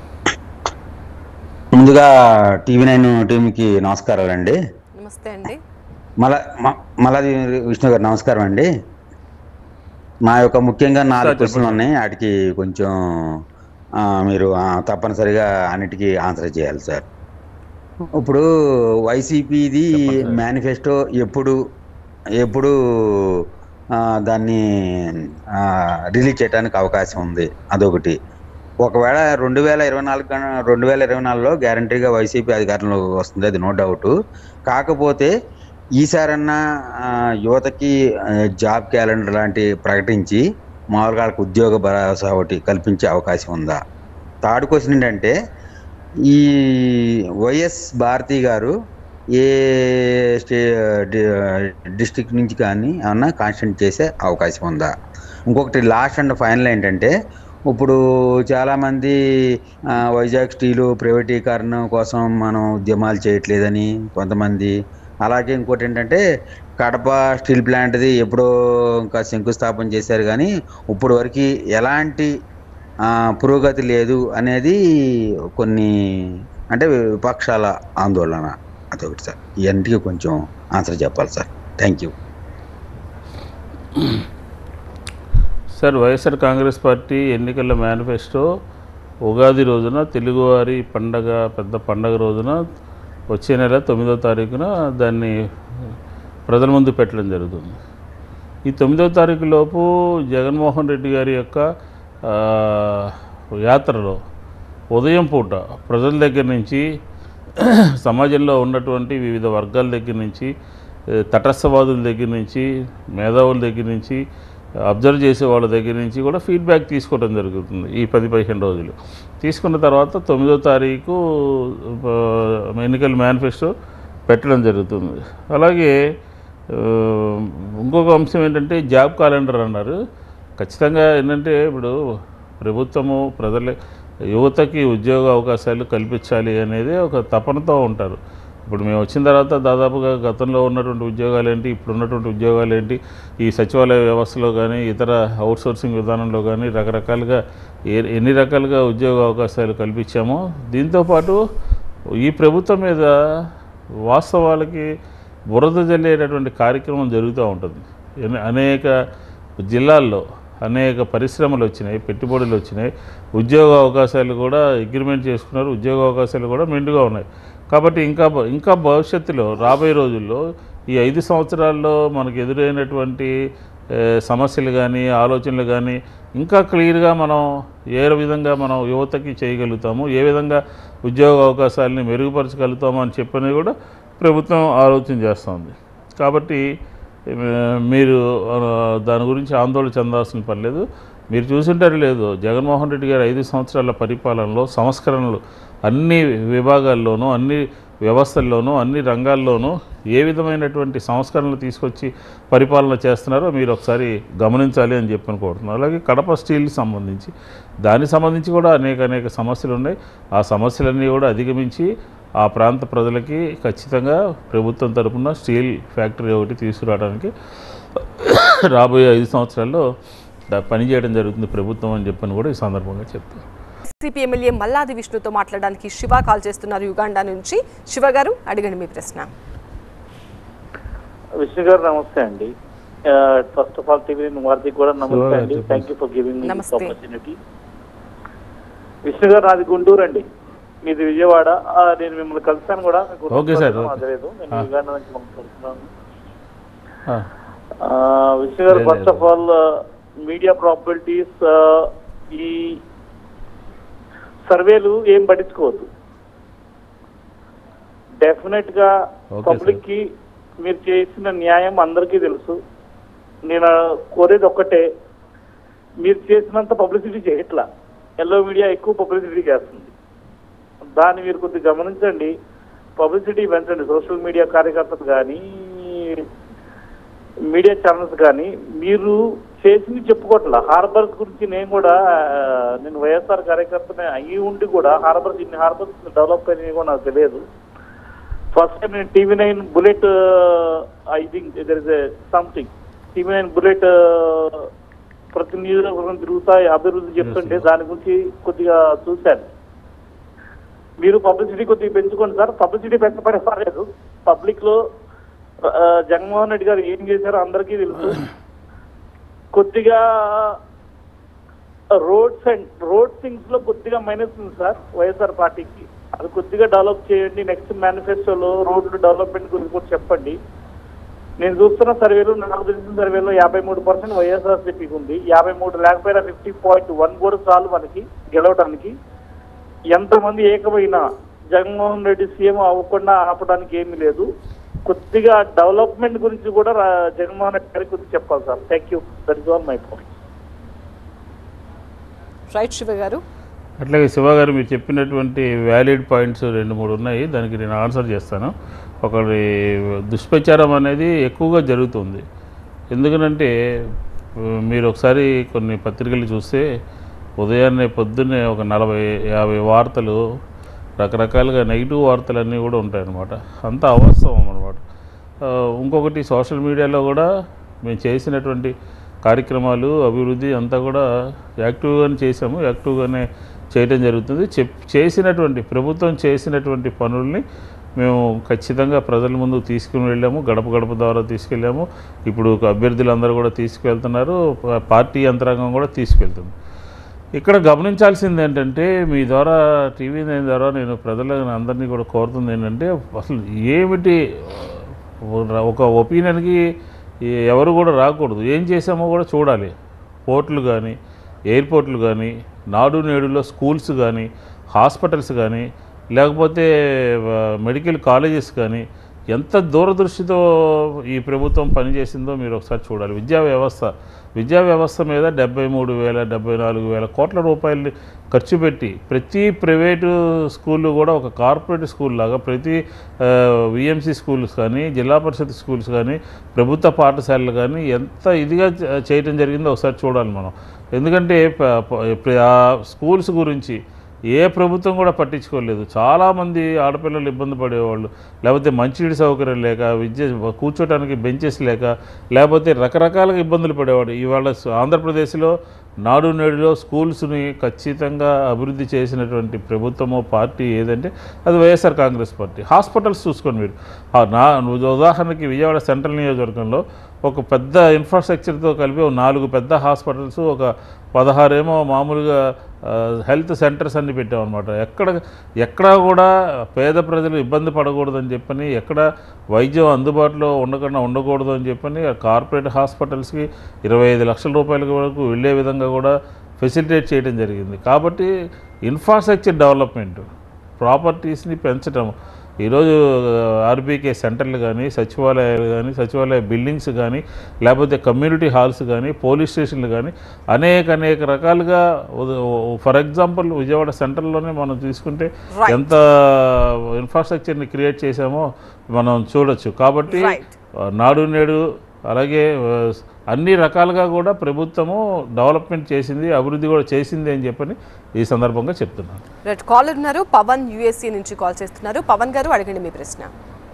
ముందుగా టీవీ నైన్ టీంకి నమస్కారాలండి నమస్తే అండి మల మ- మలాది విష్ణు గారు నమస్కారం అండి మా యొక్క ముఖ్యంగా నాలుగు సార్, క్వశ్చన్లు ఉన్నాయి వాటికి కొంచెం ఆ, మీరు ఆ, తప్పనిసరిగా అన్నిటికీ ఆన్సర్ చేయాలి సార్ ఇప్పుడు వైసీపీది మేనిఫెస్టో ఎప్పుడు ఎప్పుడు ఆ, దాన్ని ఆ, రిలీజ్ చేయడానికి అవకాశం ఉంది అదొకటి ఒకవేళ రెండు వేల ఇరవై నాలుగు కన్నా- రెండు వేల ఇరవై నాలుగులో గ్యారంటీగా వైసీపీ అధికారంలోకి వస్తుంది అది నో డౌట్ కాకపోతే ఈసారన్నా ఆ, యువతకి ఆ, జాబ్ క్యాలెండర్ లాంటి ప్రకటించి మామూలుగా వాళ్ళకి ఉద్యోగ భరోసా ఒకటి కల్పించే అవకాశం ఉందా థర్డ్ క్వశ్చన్ ఏంటంటే ఈ వైఎస్ భారతి గారు ఏ స్టే డిస్ట్రిక్ట్ నుంచి కానీ ఏమన్నా కాన్స్టెంట్ చేసే అవకాశం ఉందా ఇంకొకటి లాస్ట్ అండ్ ఫైనల్ ఏంటంటే ఇప్పుడు చాలామంది ఆ, వైజాగ్ స్టీలు ప్రైవేటీకరణ కోసం మనం ఉద్యమాలు చేయట్లేదని కొంతమంది అలాగే ఇంకోటి ఏంటంటే కడప స్టీల్ ప్లాంట్ది ఎప్పుడో ఇంకా శంకుస్థాపన చేశారు కానీ ఇప్పుడు వరకు ఎలాంటి ఆ, పురోగతి లేదు అనేది కొన్ని అంటే విపక్షాల ఆందోళన అదొకటి సార్ ఇవన్నిటికీ కొంచెం ఆన్సర్ చెప్పాలి sir thank you sir YSR Congress party ఎన్నికల మేనిఫెస్టో ఉగాది రోజున తెలుగువారి పండగ పెద్ద పండగ రోజున వచ్చే నెల తొమ్మిదో తారీఖున దాన్ని ప్రజల ముందు పెట్టడం జరుగుతుంది ఈ తొమ్మిదో తారీఖు లోపు జగన్మోహన్ రెడ్డి గారి యొక్క ఆ, యాత్రలో ఉదయం పూట ప్రజల దగ్గర నుంచి సమాజంలో ఉన్నటువంటి వివిధ వర్గాల దగ్గర నుంచి ఏ, తటస్థవాదుల దగ్గర నుంచి మేధావుల దగ్గర నుంచి అబ్జర్వ్ చేసే వాళ్ళ దగ్గర నుంచి కూడా ఫీడ్బ్యాక్ తీసుకోవడం జరుగుతుంది ఈ పది పదిహేను రోజులు తీసుకున్న తర్వాత తొమ్మిదో తారీఖు ఆ, ఎన్నికల మేనిఫెస్టో పెట్టడం జరుగుతుంది అలాగే ఆ, ఇంకొక అంశం ఏంటంటే జాబ్ క్యాలెండర్ అన్నారు ఖచ్చితంగా ఏంటంటే ఇప్పుడు ప్రభుత్వము ప్రజల యువతకి ఉద్యోగ అవకాశాలు కల్పించాలి అనేది ఒక తపనతో ఉంటారు ఇప్పుడు మేము వచ్చిన తర్వాత దాదాపుగా గతంలో ఉన్నటువంటి ఉద్యోగాలు ఏంటి ఇప్పుడు ఉన్నటువంటి ఉద్యోగాలు ఏంటి ఈ సచివాలయ వ్యవస్థలో కానీ ఇతర అవుట్సోర్సింగ్ విధానంలో కానీ రకరకాలుగా ఏ ఎన్ని రకాలుగా ఉద్యోగ అవకాశాలు కల్పించామో దీంతోపాటు ఈ ప్రభుత్వం మీద వాస్తవాలకి బురద జల్లేటటువంటి కార్యక్రమం జరుగుతూ ఉంటుంది ఎన్ని- అనేక జిల్లాల్లో అనేక పరిశ్రమలు వచ్చినాయి పెట్టుబడులు వచ్చినాయి ఉద్యోగ అవకాశాలు కూడా అగ్రిమెంట్ చేసుకున్నారు ఉద్యోగ అవకాశాలు కూడా మెండుగా ఉన్నాయి కాబట్టి ఇంకా భ- ఇంకా భవిష్యత్తులో రాబోయే రోజుల్లో ఈ ఐదు సంవత్సరాల్లో మనకు ఎదురైనటువంటి ఏ, సమస్యలు కానీ ఆలోచనలు కానీ ఇంకా క్లియర్గా మనం ఏ విధంగా మనం యువతకి చేయగలుగుతాము ఏ విధంగా ఉద్యోగ అవకాశాలని మెరుగుపరచగలుగుతాము అని చెప్పని కూడా ప్రభుత్వం ఆలోచన చేస్తుంది కాబట్టి ఏ, మీరు ఆ, దాని గురించి ఆందోళన చెందాల్సిన పని లేదు మీరు చూసింటారు లేదు జగన్మోహన్ రెడ్డి గారు ఐదు సంవత్సరాల పరిపాలనలో సంస్కరణలు అన్ని విభాగాల్లోనూ అన్ని వ్యవస్థల్లోనూ అన్ని రంగాల్లోనూ ఏ విధమైనటువంటి సంస్కరణలు తీసుకొచ్చి పరిపాలన చేస్తున్నారో మీరు ఒకసారి గమనించాలి అని చెప్పి అనుకుంటున్నాను అలాగే కడప స్టీల్కి సంబంధించి దానికి సంబంధించి కూడా అనేక అనేక సమస్యలు ఉన్నాయి ఆ సమస్యలన్నీ కూడా అధిగమించి ఆ ప్రాంత ప్రజలకి ఖచ్చితంగా ప్రభుత్వం తరపున స్టీల్ ఫ్యాక్టరీ ఒకటి తీసుకురావడానికి రాబోయే ఐదు సంవత్సరాల్లో దా- పనిచేయడం జరుగుతుంది ప్రభుత్వం అని చెప్పని కూడా ఈ సందర్భంగా చెప్తాను సిపి ఎమ్మెల్యే మల్లాది విష్ణుతో మాట్లాడడానికి శివ కాల్ చేస్తున్నారు యుగాండా నుంచి శివ గారు అడగండి మీ ప్రశ్న విష్ణు గారు నమస్తే అండి ఫస్ట్ ఆఫ్ ఆల్ టీవీ వారికి కూడా నమస్తే Sure, అండి చెప్పండి. Thank you for giving me నమస్తే. ఆపర్చునిటీ విష్ణు గారు నాది గుంటూరు అండి మీది విజయవాడ ఆ, నేను మిమ్మల్ని కలిసాను కూడా మీకు Okay, sir, గుర్తుపట్టడం okay. అదలేదు నేను Ah. యుగాండా నుంచి మాట్లాడుతున్నాను ఆ, ఆ, విష్ణు గారు లేదు, first of all media properties ఈ సర్వేలు ఏం పట్టించుకోవద్దు డెఫినెట్ గా Okay, పబ్లిక్ కి మీరు చేసిన న్యాయం అందరికీ తెలుసు నేను కోరేది ఒక్కటే మీరు చేసినంత పబ్లిసిటీ చేయట్లా ఎల్లో మీడియా ఎక్కువ పబ్లిసిటీ చేస్తుంది దాన్ని మీరు కొద్దిగా గమనించండి పబ్లిసిటీ పెంచండి సోషల్ మీడియా కార్యకర్తలు కానీ మీడియా ఛానల్స్ కానీ మీరు చేసింది చెప్పుకోవట్లా హార్బర్స్ గురించి నేను కూడా ఆ, నేను వైఎస్ఆర్ కార్యకర్తనే అయ్యి ఉండి కూడా హార్బర్స్ ఇన్ని హార్బర్స్ డెవలప్ అయినాయి కూడా నాకు తెలియదు ఫస్ట్ టైం నేను TV nine bullet I think there is something TV nine bullet ప్రతి నియోజకవర్గం తిరుగుతా అభివృద్ధి చెప్తుంటే దాని గురించి కొద్దిగా చూశాను మీరు పబ్లిసిటీ కొద్దిగా పెంచుకోండి సార్ పబ్లిసిటీ పెంచబడే పర్లేదు పబ్లిక్ లో ఆ, జగన్మోహన్ రెడ్డి గారు ఏం చేశారో అందరికీ తెలుసు కొద్దిగా రోడ్స్ అండ్ రోడ్ థింగ్స్ లో కొద్దిగా మైనస్ ఉంది సార్ వైఎస్ఆర్ పార్టీకి అది కొద్దిగా డెవలప్ చేయండి నెక్స్ట్ మేనిఫెస్టోలో రోడ్లు డెవలప్మెంట్ గురించి కూడా చెప్పండి నేను చూస్తున్న సర్వేలో నాకు తెలిసిన సర్వేలో యాభై మూడు పర్సెంట్ వైఎస్ఆర్సీపీకి ఉంది యాభై మూడు లేకపోయినా ఫిఫ్టీ పాయింట్ వన్ కూడా చాలు మనకి గెలవడానికి ఎంతమంది ఏకమైనా జగన్మోహన్ రెడ్డి సీఎం అవ్వకుండా ఆపడానికి ఏమీ లేదు కొద్దిగా డెవలప్మెంట్ గురించి కూడా రా- జగన్మోహన్ రెడ్డి గారికి కొద్దిగా చెప్పాలి sir thank you that is all my point right Shiva garu అట్లాగే శివ గారు మీరు చెప్పినటువంటి వ్యాలిడ్ పాయింట్స్ రెండు మూడు ఉన్నాయి దానికి నేను ఆన్సర్ చేస్తాను ఒకటి దుష్ప్రచారం అనేది ఎక్కువగా జరుగుతుంది ఎందుకనంటే ఆ, మీరు ఒకసారి కొన్ని పత్రికలు చూస్తే ఉదయాన్నే పొద్దున్నే ఒక నలభై యాభై వార్తలు రకరకాలుగా నెగిటివ్ వార్తలన్నీ కూడా ఉంటాయన్నమాట అంతా అవాస్తవం అనమాట ఇంకొకటి సోషల్ మీడియాలో కూడా మేము చేసినటువంటి కార్యక్రమాలు అభివృద్ధి అంతా కూడా యాక్టివ్గానే చేసాము యాక్టివ్గానే చేయడం జరుగుతుంది చెప్ చేసినటువంటి ప్రభుత్వం చేసినటువంటి పనుల్ని మేము ఖచ్చితంగా ప్రజల ముందు తీసుకుని వెళ్ళాము గడప గడప ద్వారా తీసుకెళ్ళాము ఇప్పుడు అభ్యర్థులందరూ కూడా తీసుకువెళ్తున్నారు పా- పార్టీ యంత్రాంగం కూడా తీసుకెళ్తుంది ఇక్కడ గమనించాల్సింది ఏంటంటే మీ ద్వారా టీవీ నైన్ ద్వారా నేను ప్రజలను అందరినీ కూడా కోరుతుంది ఏంటంటే అసలు ఏమిటి ఒక ఒపీనియన్కి ఎవరు కూడా రాకూడదు ఏం చేసామో కూడా చూడాలి పోర్టులు కానీ ఎయిర్పోర్ట్లు కానీ నాడు నేడులో స్కూల్స్ కానీ హాస్పిటల్స్ కానీ లేకపోతే ఆ, మెడికల్ కాలేజెస్ కానీ ఎంత దూరదృష్టితో ఈ ప్రభుత్వం పనిచేసిందో మీరు ఒకసారి చూడాలి విద్యా వ్యవస్థ విద్యా వ్యవస్థ మీద డెబ్బై మూడు వేల డెబ్బై నాలుగు వేల కోట్ల రూపాయలు ఖర్చు పెట్టి ప్రతి ప్రైవేటు స్కూళ్ళు కూడా ఒక కార్పొరేట్ స్కూల్ లాగా ప్రతి విఎంసి స్కూల్స్ కానీ జిల్లా పరిషత్ స్కూల్స్ కానీ ప్రభుత్వ పాఠశాలలు కానీ ఎంత ఇదిగా చే- చేయటం జరిగిందో ఒకసారి చూడాలి మనం ఎందుకంటే ప- ప- ప్ర- ఆ స్కూల్స్ గురించి ఏ ప్రభుత్వం కూడా పట్టించుకోలేదు చాలామంది ఆడపిల్లలు ఇబ్బంది పడేవాళ్ళు లేకపోతే మంచినీటి సౌకర్యం లేక విద్య కూర్చోటానికి బెంచెస్ లేక లేకపోతే రకరకాలుగా ఇబ్బందులు పడేవాడు ఇవాళ స- ఆంధ్రప్రదేశ్లో నాడు నేడులో స్కూల్స్ని ఖచ్చితంగా అభివృద్ధి చేసినటువంటి ప్రభుత్వమో పార్టీ ఏదంటే అది వైఎస్ఆర్ కాంగ్రెస్ పార్టీ హాస్పిటల్స్ చూసుకోండి మీరు ఆ నా ఉదాహరణకి విజయవాడ సెంట్రల్ నియోజకవర్గంలో ఒక పెద్ద ఇన్ఫ్రాస్ట్రక్చర్తో కలిపి ఒక నాలుగు పెద్ద హాస్పిటల్స్ ఒక పదహారేమో మామూలుగా ఆ, హెల్త్ సెంటర్స్ అన్ని పెట్టామన్నమాట ఎక్కడ ఎక్కడా కూడా పేద ప్రజలు ఇబ్బంది పడకూడదని చెప్పని ఎక్కడ వైద్యం అందుబాటులో ఉండకుండా ఉండకూడదు అని చెప్పని ఆ కార్పొరేట్ హాస్పిటల్స్కి ఇరవై ఐదు లక్షల రూపాయల వరకు వెళ్ళే విధంగా కూడా ఫెసిలిటేట్ చేయడం జరిగింది కాబట్టి ఇన్ఫ్రాస్ట్రక్చర్ డెవలప్మెంట్ ప్రాపర్టీస్ని పెంచడం ఈరోజు ఆర్బీకే సెంటర్లు కానీ సచివాలయాలు కానీ సచివాలయ బిల్డింగ్స్ కానీ లేకపోతే కమ్యూనిటీ హాల్స్ కానీ పోలీస్ స్టేషన్లు కానీ అనేక అనేక రకాలుగా ఫర్ ఎగ్జాంపుల్ విజయవాడ సెంటర్లోనే మనం తీసుకుంటే Right. ఎంత ఇన్ఫ్రాస్ట్రక్చర్ని క్రియేట్ చేశామో మనం చూడొచ్చు కాబట్టి Right. ఆ, నాడు నేడు అలాగే ఆ, అన్ని రకాలుగా కూడా ప్రభుత్వము డెవలప్మెంట్ చేసింది అభివృద్ధి కూడా చేసింది అని చెప్పని ఈ సందర్భంగా చెప్తున్నాను రైట్ కాలర్ ఉన్నారు పవన్ యుఎస్సి నుంచి కాల్ చేస్తున్నారు పవన్ గారు అడగండి మీ ప్రశ్న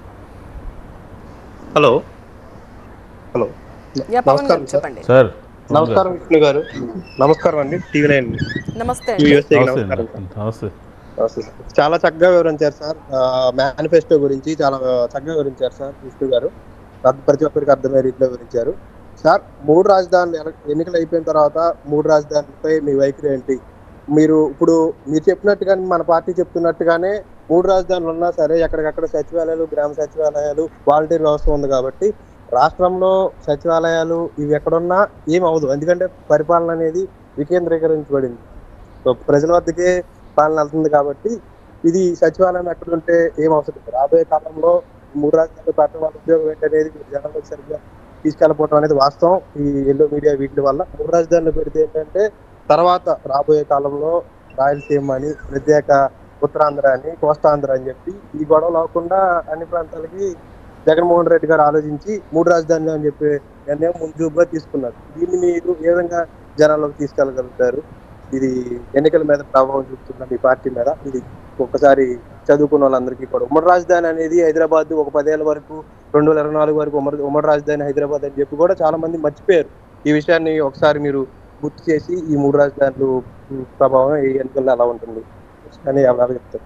హలో హలో యా పవన్ గారు నమస్కారం సార్. చెప్పండి సార్ నమస్కారం విష్ణు గారు నమస్కారం అండి టీవీ నైన్ నమస్తే అండి యూఎస్ఏ నమస్తే నమస్కారం అండి. నమస్తే నమస్తే సార్. చాలా చక్కగా వివరించారు సార్ మేనిఫెస్టో గురించి చాలా చక్కగా వివరించారు సార్ విష్ణు గారు ప్రతి- ప్రతి ఒక్కరికి అర్థమయ్యే రీతిలో వివరించారు సార్ మూడు రాజధానులు ఎల- ఎన్నికలు అయిపోయిన తర్వాత మూడు రాజధానులపై మీ వైఖరి ఏంటి మీరు ఇప్పుడు మీరు చెప్పినట్టుగానే మన పార్టీ చెప్తున్నట్టుగానే మూడు రాజధానులు ఉన్నా సరే ఎక్కడికక్కడ సచివాలయాలు గ్రామ సచివాలయాలు వాలంటీర్ వ్యవస్థ ఉంది కాబట్టి రాష్ట్రంలో సచివాలయాలు ఇవి ఎక్కడున్నా ఏం అవ్వదు ఎందుకంటే పరిపాలన అనేది వికేంద్రీకరించబడింది సో ప్రజల వద్దకే పాలన వెళ్తుంది కాబట్టి ఇది సచివాలయం ఎక్కడ ఉంటే ఏం అవసరం లేదు. రాబోయే కాలంలో మూడు రాజధానులు పెట్టడం వల్ల ఉపయోగం ఏంటనేది మీరు జనాలకు సరిగ్గా తీసుకెళ్ళకపోవడం అనేది వాస్తవం ఈ ఎల్లో మీడియా వీటి వల్ల మూడు రాజధానులు పెడితే ఏంటంటే తర్వాత రాబోయే కాలంలో రాయలసీమ అని ప్రత్యేక ఉత్తరాంధ్ర అని కోస్తాంధ్ర అని చెప్పి ఈ గొడవలు అవ్వకుండా అన్ని ప్రాంతాలకి జగన్మోహన్ రెడ్డి గారు ఆలోచించి మూడు రాజధానులు అని చెప్పి నిర్ణయం ముందుగా తీసుకున్నారు దీన్ని మీరు ఏ విధంగా జనాల్లోకి తీసుకెళ్ళగలుగుతారు ఇది ఎన్నికల మీద ప్రభావం చూపుతున్న మీ పార్టీ మీద ఇది ఒక్కసారి చదువుకున్న వాళ్ళందరికీ కూడా ఉమ్మడి రాజధాని అనేది హైదరాబాద్ ఒక పదేళ్ల వరకు రెండు వేల ఇరవై నాలుగు వరకు ఉమ్మడి ఉమ్మడి రాజధాని హైదరాబాద్ అని చెప్పి కూడా చాలా మంది మర్చిపోయారు ఈ విషయాన్ని ఒకసారి మీరు గుర్తు చేసి ఈ మూడు రాజధానులు ఉమ్, ప్రభావం ఈ ఎన్నికల్లో ఎలా ఉంటుంది అని ఎలా చెప్తారు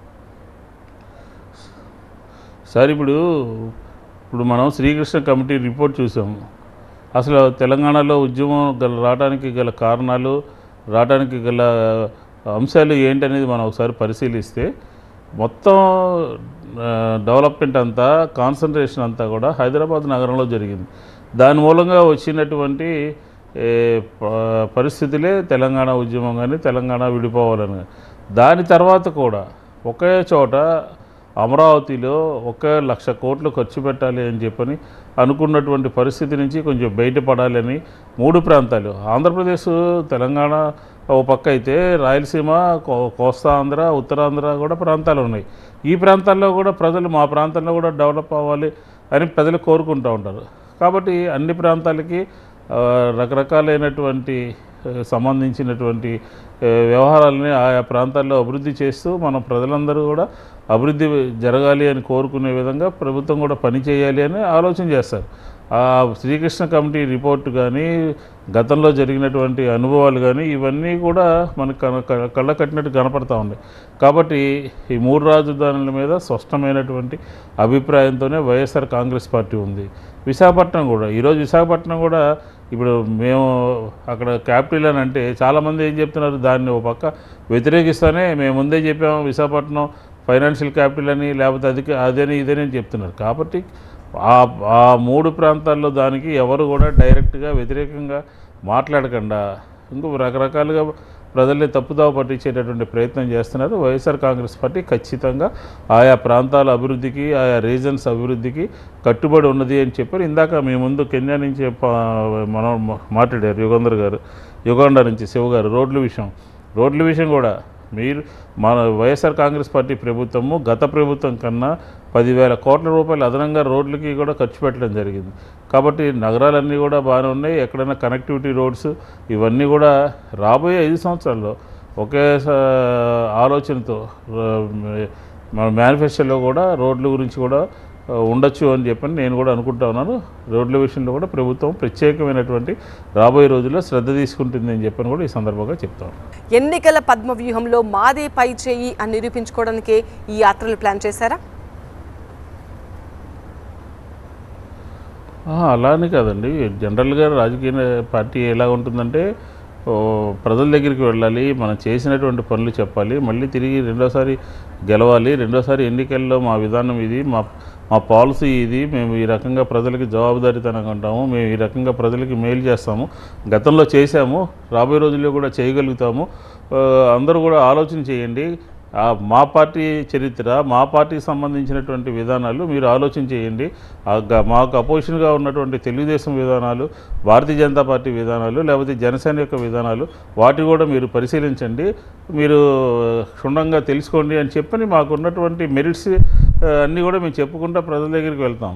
సార్ ఇప్పుడు ఇప్పుడు మనం శ్రీకృష్ణ కమిటీ రిపోర్ట్ చూసాము అసలు తెలంగాణలో ఉద్యమం గల రావడానికి గల కారణాలు రావడానికి గల అంశాలు ఏంటనేది మనం ఒకసారి పరిశీలిస్తే మొత్తం ఆ, డెవలప్మెంట్ అంతా కాన్సన్ట్రేషన్ అంతా కూడా హైదరాబాద్ నగరంలో జరిగింది దాని మూలంగా వచ్చినటువంటి ఏ, ప- పరిస్థితులే తెలంగాణ ఉద్యమం కానీ తెలంగాణ విడిపోవాలని కానీ. దాని తర్వాత కూడా ఒకే చోట అమరావతిలో ఒకే లక్ష కోట్లు ఖర్చు పెట్టాలి అని చెప్పని అనుకున్నటువంటి పరిస్థితి నుంచి కొంచెం బయటపడాలని మూడు ప్రాంతాలు ఆంధ్రప్రదేశ్ తెలంగాణ ఓ పక్క అయితే రాయలసీమ కో- కోస్తా ఆంధ్ర ఉత్తరాంధ్ర కూడా ప్రాంతాలు ఉన్నాయి ఈ ప్రాంతాల్లో కూడా ప్రజలు మా ప్రాంతంలో కూడా డెవలప్ అవ్వాలి అని ప్రజలు కోరుకుంటూ ఉంటారు కాబట్టి అన్ని ప్రాంతాలకి ఆ, రకరకాలైనటువంటి ఆ, సంబంధించినటువంటి ఆ, వ్యవహారాలని ఆయా ప్రాంతాల్లో అభివృద్ధి చేస్తూ మన ప్రజలందరూ కూడా అభివృద్ధి జరగాలి అని కోరుకునే విధంగా ప్రభుత్వం కూడా పనిచేయాలి అని ఆలోచన చేస్తారు ఆ శ్రీకృష్ణ కమిటీ రిపోర్ట్ కానీ గతంలో జరిగినటువంటి అనుభవాలు కానీ ఇవన్నీ కూడా మనకు కన- క- కళ్ళ కట్టినట్టు కనపడతా ఉన్నాయి కాబట్టి ఈ మూడు రాజధానుల మీద స్పష్టమైనటువంటి అభిప్రాయంతోనే వైఎస్ఆర్ కాంగ్రెస్ పార్టీ ఉంది విశాఖపట్నం కూడా ఈరోజు విశాఖపట్నం కూడా ఇప్పుడు మేము అక్కడ క్యాపిటల్ అని అంటే చాలామంది ఏం చెప్తున్నారు దాన్ని ఒక పక్క వ్యతిరేకిస్తూనే మేము ముందే చెప్పాము విశాఖపట్నం ఫైనాన్షియల్ క్యాపిటల్ అని లేకపోతే అది అదని ఇదని అని చెప్తున్నారు కాబట్టి ఆ ఆ మూడు ప్రాంతాల్లో దానికి ఎవరు కూడా డైరెక్ట్గా వ్యతిరేకంగా మాట్లాడకుండా ఇంకో రకరకాలుగా ప్రజల్ని తప్పుదావ పట్టించేటటువంటి ప్రయత్నం చేస్తున్నారు వైఎస్ఆర్ కాంగ్రెస్ పార్టీ ఖచ్చితంగా ఆయా ప్రాంతాల అభివృద్ధికి ఆయా రీజన్స్ అభివృద్ధికి కట్టుబడి ఉన్నది అని చెప్పారు ఇందాక మీ ముందు కెన్యా నుంచి ప- మనం మా- మాట్లాడారు యుగంధర్ గారు యుగాండా నుంచి శివ గారు రోడ్ల విషయం రోడ్ల విషయం కూడా మీరు మన వైఎస్ఆర్ కాంగ్రెస్ పార్టీ ప్రభుత్వము గత ప్రభుత్వం కన్నా పదివేల కోట్ల రూపాయలు అదనంగా రోడ్లకి కూడా ఖర్చు పెట్టడం జరిగింది కాబట్టి నగరాలన్నీ కూడా బాగానే ఉన్నాయి ఎక్కడైనా కనెక్టివిటీ రోడ్స్ ఇవన్నీ కూడా రాబోయే ఐదు సంవత్సరాల్లో ఒకే స- ఆలోచనతో ఆ, మన మేనిఫెస్టోలో కూడా రోడ్ల గురించి కూడా ఆ, ఉండొచ్చు అని చెప్పని నేను కూడా అనుకుంటా ఉన్నాను రోడ్ల విషయంలో కూడా ప్రభుత్వం ప్రత్యేకమైనటువంటి రాబోయే రోజుల్లో శ్రద్ధ తీసుకుంటుంది అని చెప్పని కూడా ఈ సందర్భంగా చెప్తాను ఎన్నికల పద్మ వ్యూహంలో మాదే పై చేయి అని నిరూపించుకోవడానికే ఈ యాత్రలు ప్లాన్ చేశారా ఆ, అలానే కాదండి జనరల్గా రాజకీయ పార్టీ ఎలా ఉంటుందంటే ఓ, ప్రజల దగ్గరికి వెళ్ళాలి మనం చేసినటువంటి పనులు చెప్పాలి మళ్ళీ తిరిగి రెండోసారి గెలవాలి రెండోసారి ఎన్నికల్లో మా విధానం ఇది మా మా పాలసీ ఇది మేము ఈ రకంగా ప్రజలకి జవాబుదారీతనంగా ఉంటాము మేము ఈ రకంగా ప్రజలకి మేలు చేస్తాము గతంలో చేశాము రాబోయే రోజుల్లో కూడా చేయగలుగుతాము ఆ, అందరూ కూడా ఆలోచన చేయండి ఆ, మా పార్టీ చరిత్ర మా పార్టీకి సంబంధించినటువంటి విధానాలు మీరు ఆలోచన చేయండి ఆ గ- మాకు అపోజిషన్గా ఉన్నటువంటి తెలుగుదేశం విధానాలు భారతీయ జనతా పార్టీ విధానాలు లేకపోతే జనసేన యొక్క విధానాలు వాటి కూడా మీరు పరిశీలించండి మీరు క్షుణ్ణంగా తెలుసుకోండి అని చెప్పని మాకు ఉన్నటువంటి మెరిట్స్ అన్నీ కూడా మేము చెప్పుకుంటా ప్రజల దగ్గరికి వెళ్తాము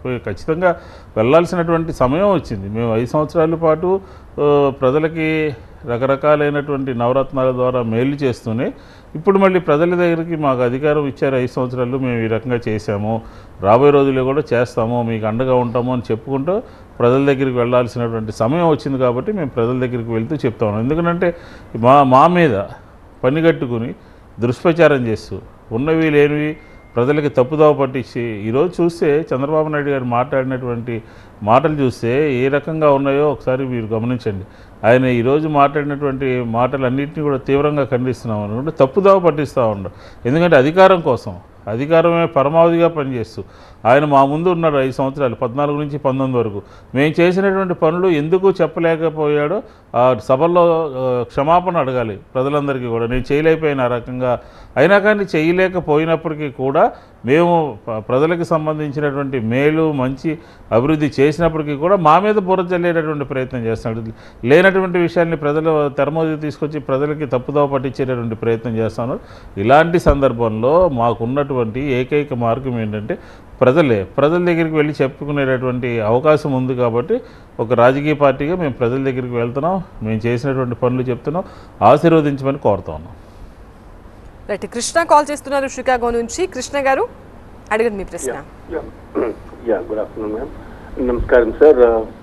పోయి ఖచ్చితంగా వెళ్ళాల్సినటువంటి సమయం వచ్చింది మేము ఐదు సంవత్సరాల పాటు ఆ, ప్రజలకి రకరకాలైనటువంటి నవరత్నాల ద్వారా మేలు చేస్తూనే ఇప్పుడు మళ్ళీ ప్రజల దగ్గరికి మాకు అధికారం ఇచ్చారు ఐదు సంవత్సరాలు మేము ఈ రకంగా చేశాము రాబోయే రోజుల్లో కూడా చేస్తాము మీకు అండగా ఉంటాము అని చెప్పుకుంటూ ప్రజల దగ్గరికి వెళ్ళాల్సినటువంటి సమయం వచ్చింది కాబట్టి మేము ప్రజల దగ్గరికి వెళ్తూ చెప్తా ఉన్నాం ఎందుకంటే మా మా మీద పని కట్టుకుని దుష్ప్రచారం చేస్తూ ఉన్నవి లేనివి ప్రజలకి తప్పుదోవ పట్టించి ఈరోజు చూస్తే చంద్రబాబు నాయుడు గారు మాట్లాడినటువంటి మాటలు చూస్తే ఏ రకంగా ఉన్నాయో ఒకసారి మీరు గమనించండి ఆయన ఈరోజు మాట్లాడినటువంటి మాటలన్నింటినీ కూడా తీవ్రంగా ఖండిస్తున్నాం అనుకుంటే తప్పుదోవ పట్టిస్తూ ఉండరు ఎందుకంటే అధికారం కోసం అధికారమే పరమావధిగా పనిచేస్తూ ఆయన మా ముందు ఉన్నారు ఐదు సంవత్సరాలు పద్నాలుగు నుంచి పంతొమ్మిది వరకు మేము చేసినటువంటి పనులు ఎందుకు చెప్పలేకపోయాడో ఆ సభల్లో ఆ, క్షమాపణ అడగాలి ప్రజలందరికీ కూడా నేను చేయలేకపోయిన ఆ రకంగా అయినా కానీ చేయలేకపోయినప్పటికీ కూడా మేము ప- ప్రజలకు సంబంధించినటువంటి మేలు మంచి అభివృద్ధి చేసినప్పటికీ కూడా మా మీద బుర్ర చల్లేటటువంటి ప్రయత్నం చేస్తున్నాడు లేనటువంటి విషయాల్ని ప్రజలు తెరమోది తీసుకొచ్చి ప్రజలకి తప్పుదోవ పట్టించేటటువంటి ప్రయత్నం చేస్తున్నారు ఇలాంటి సందర్భంలో మాకున్నటువంటి ఏకైక మార్గం ఏంటంటే ప్రజలే ప్రజల దగ్గరికి వెళ్ళి చెప్పుకునేటటువంటి అవకాశం ఉంది కాబట్టి ఒక రాజకీయ పార్టీగా మేము ప్రజల దగ్గరికి వెళ్తున్నాం మేము చేసినటువంటి పనులు చెప్తున్నాం ఆశీర్వదించమని కోరుతా ఉన్నాం రైట్ కృష్ణ కాల్ చేస్తున్నారు షికాగో నుంచి కృష్ణ గారు అడగండి మీ ప్రశ్న యా గుడ్ ఆఫ్టర్నూన్ మ్యామ్ నమస్కారం సార్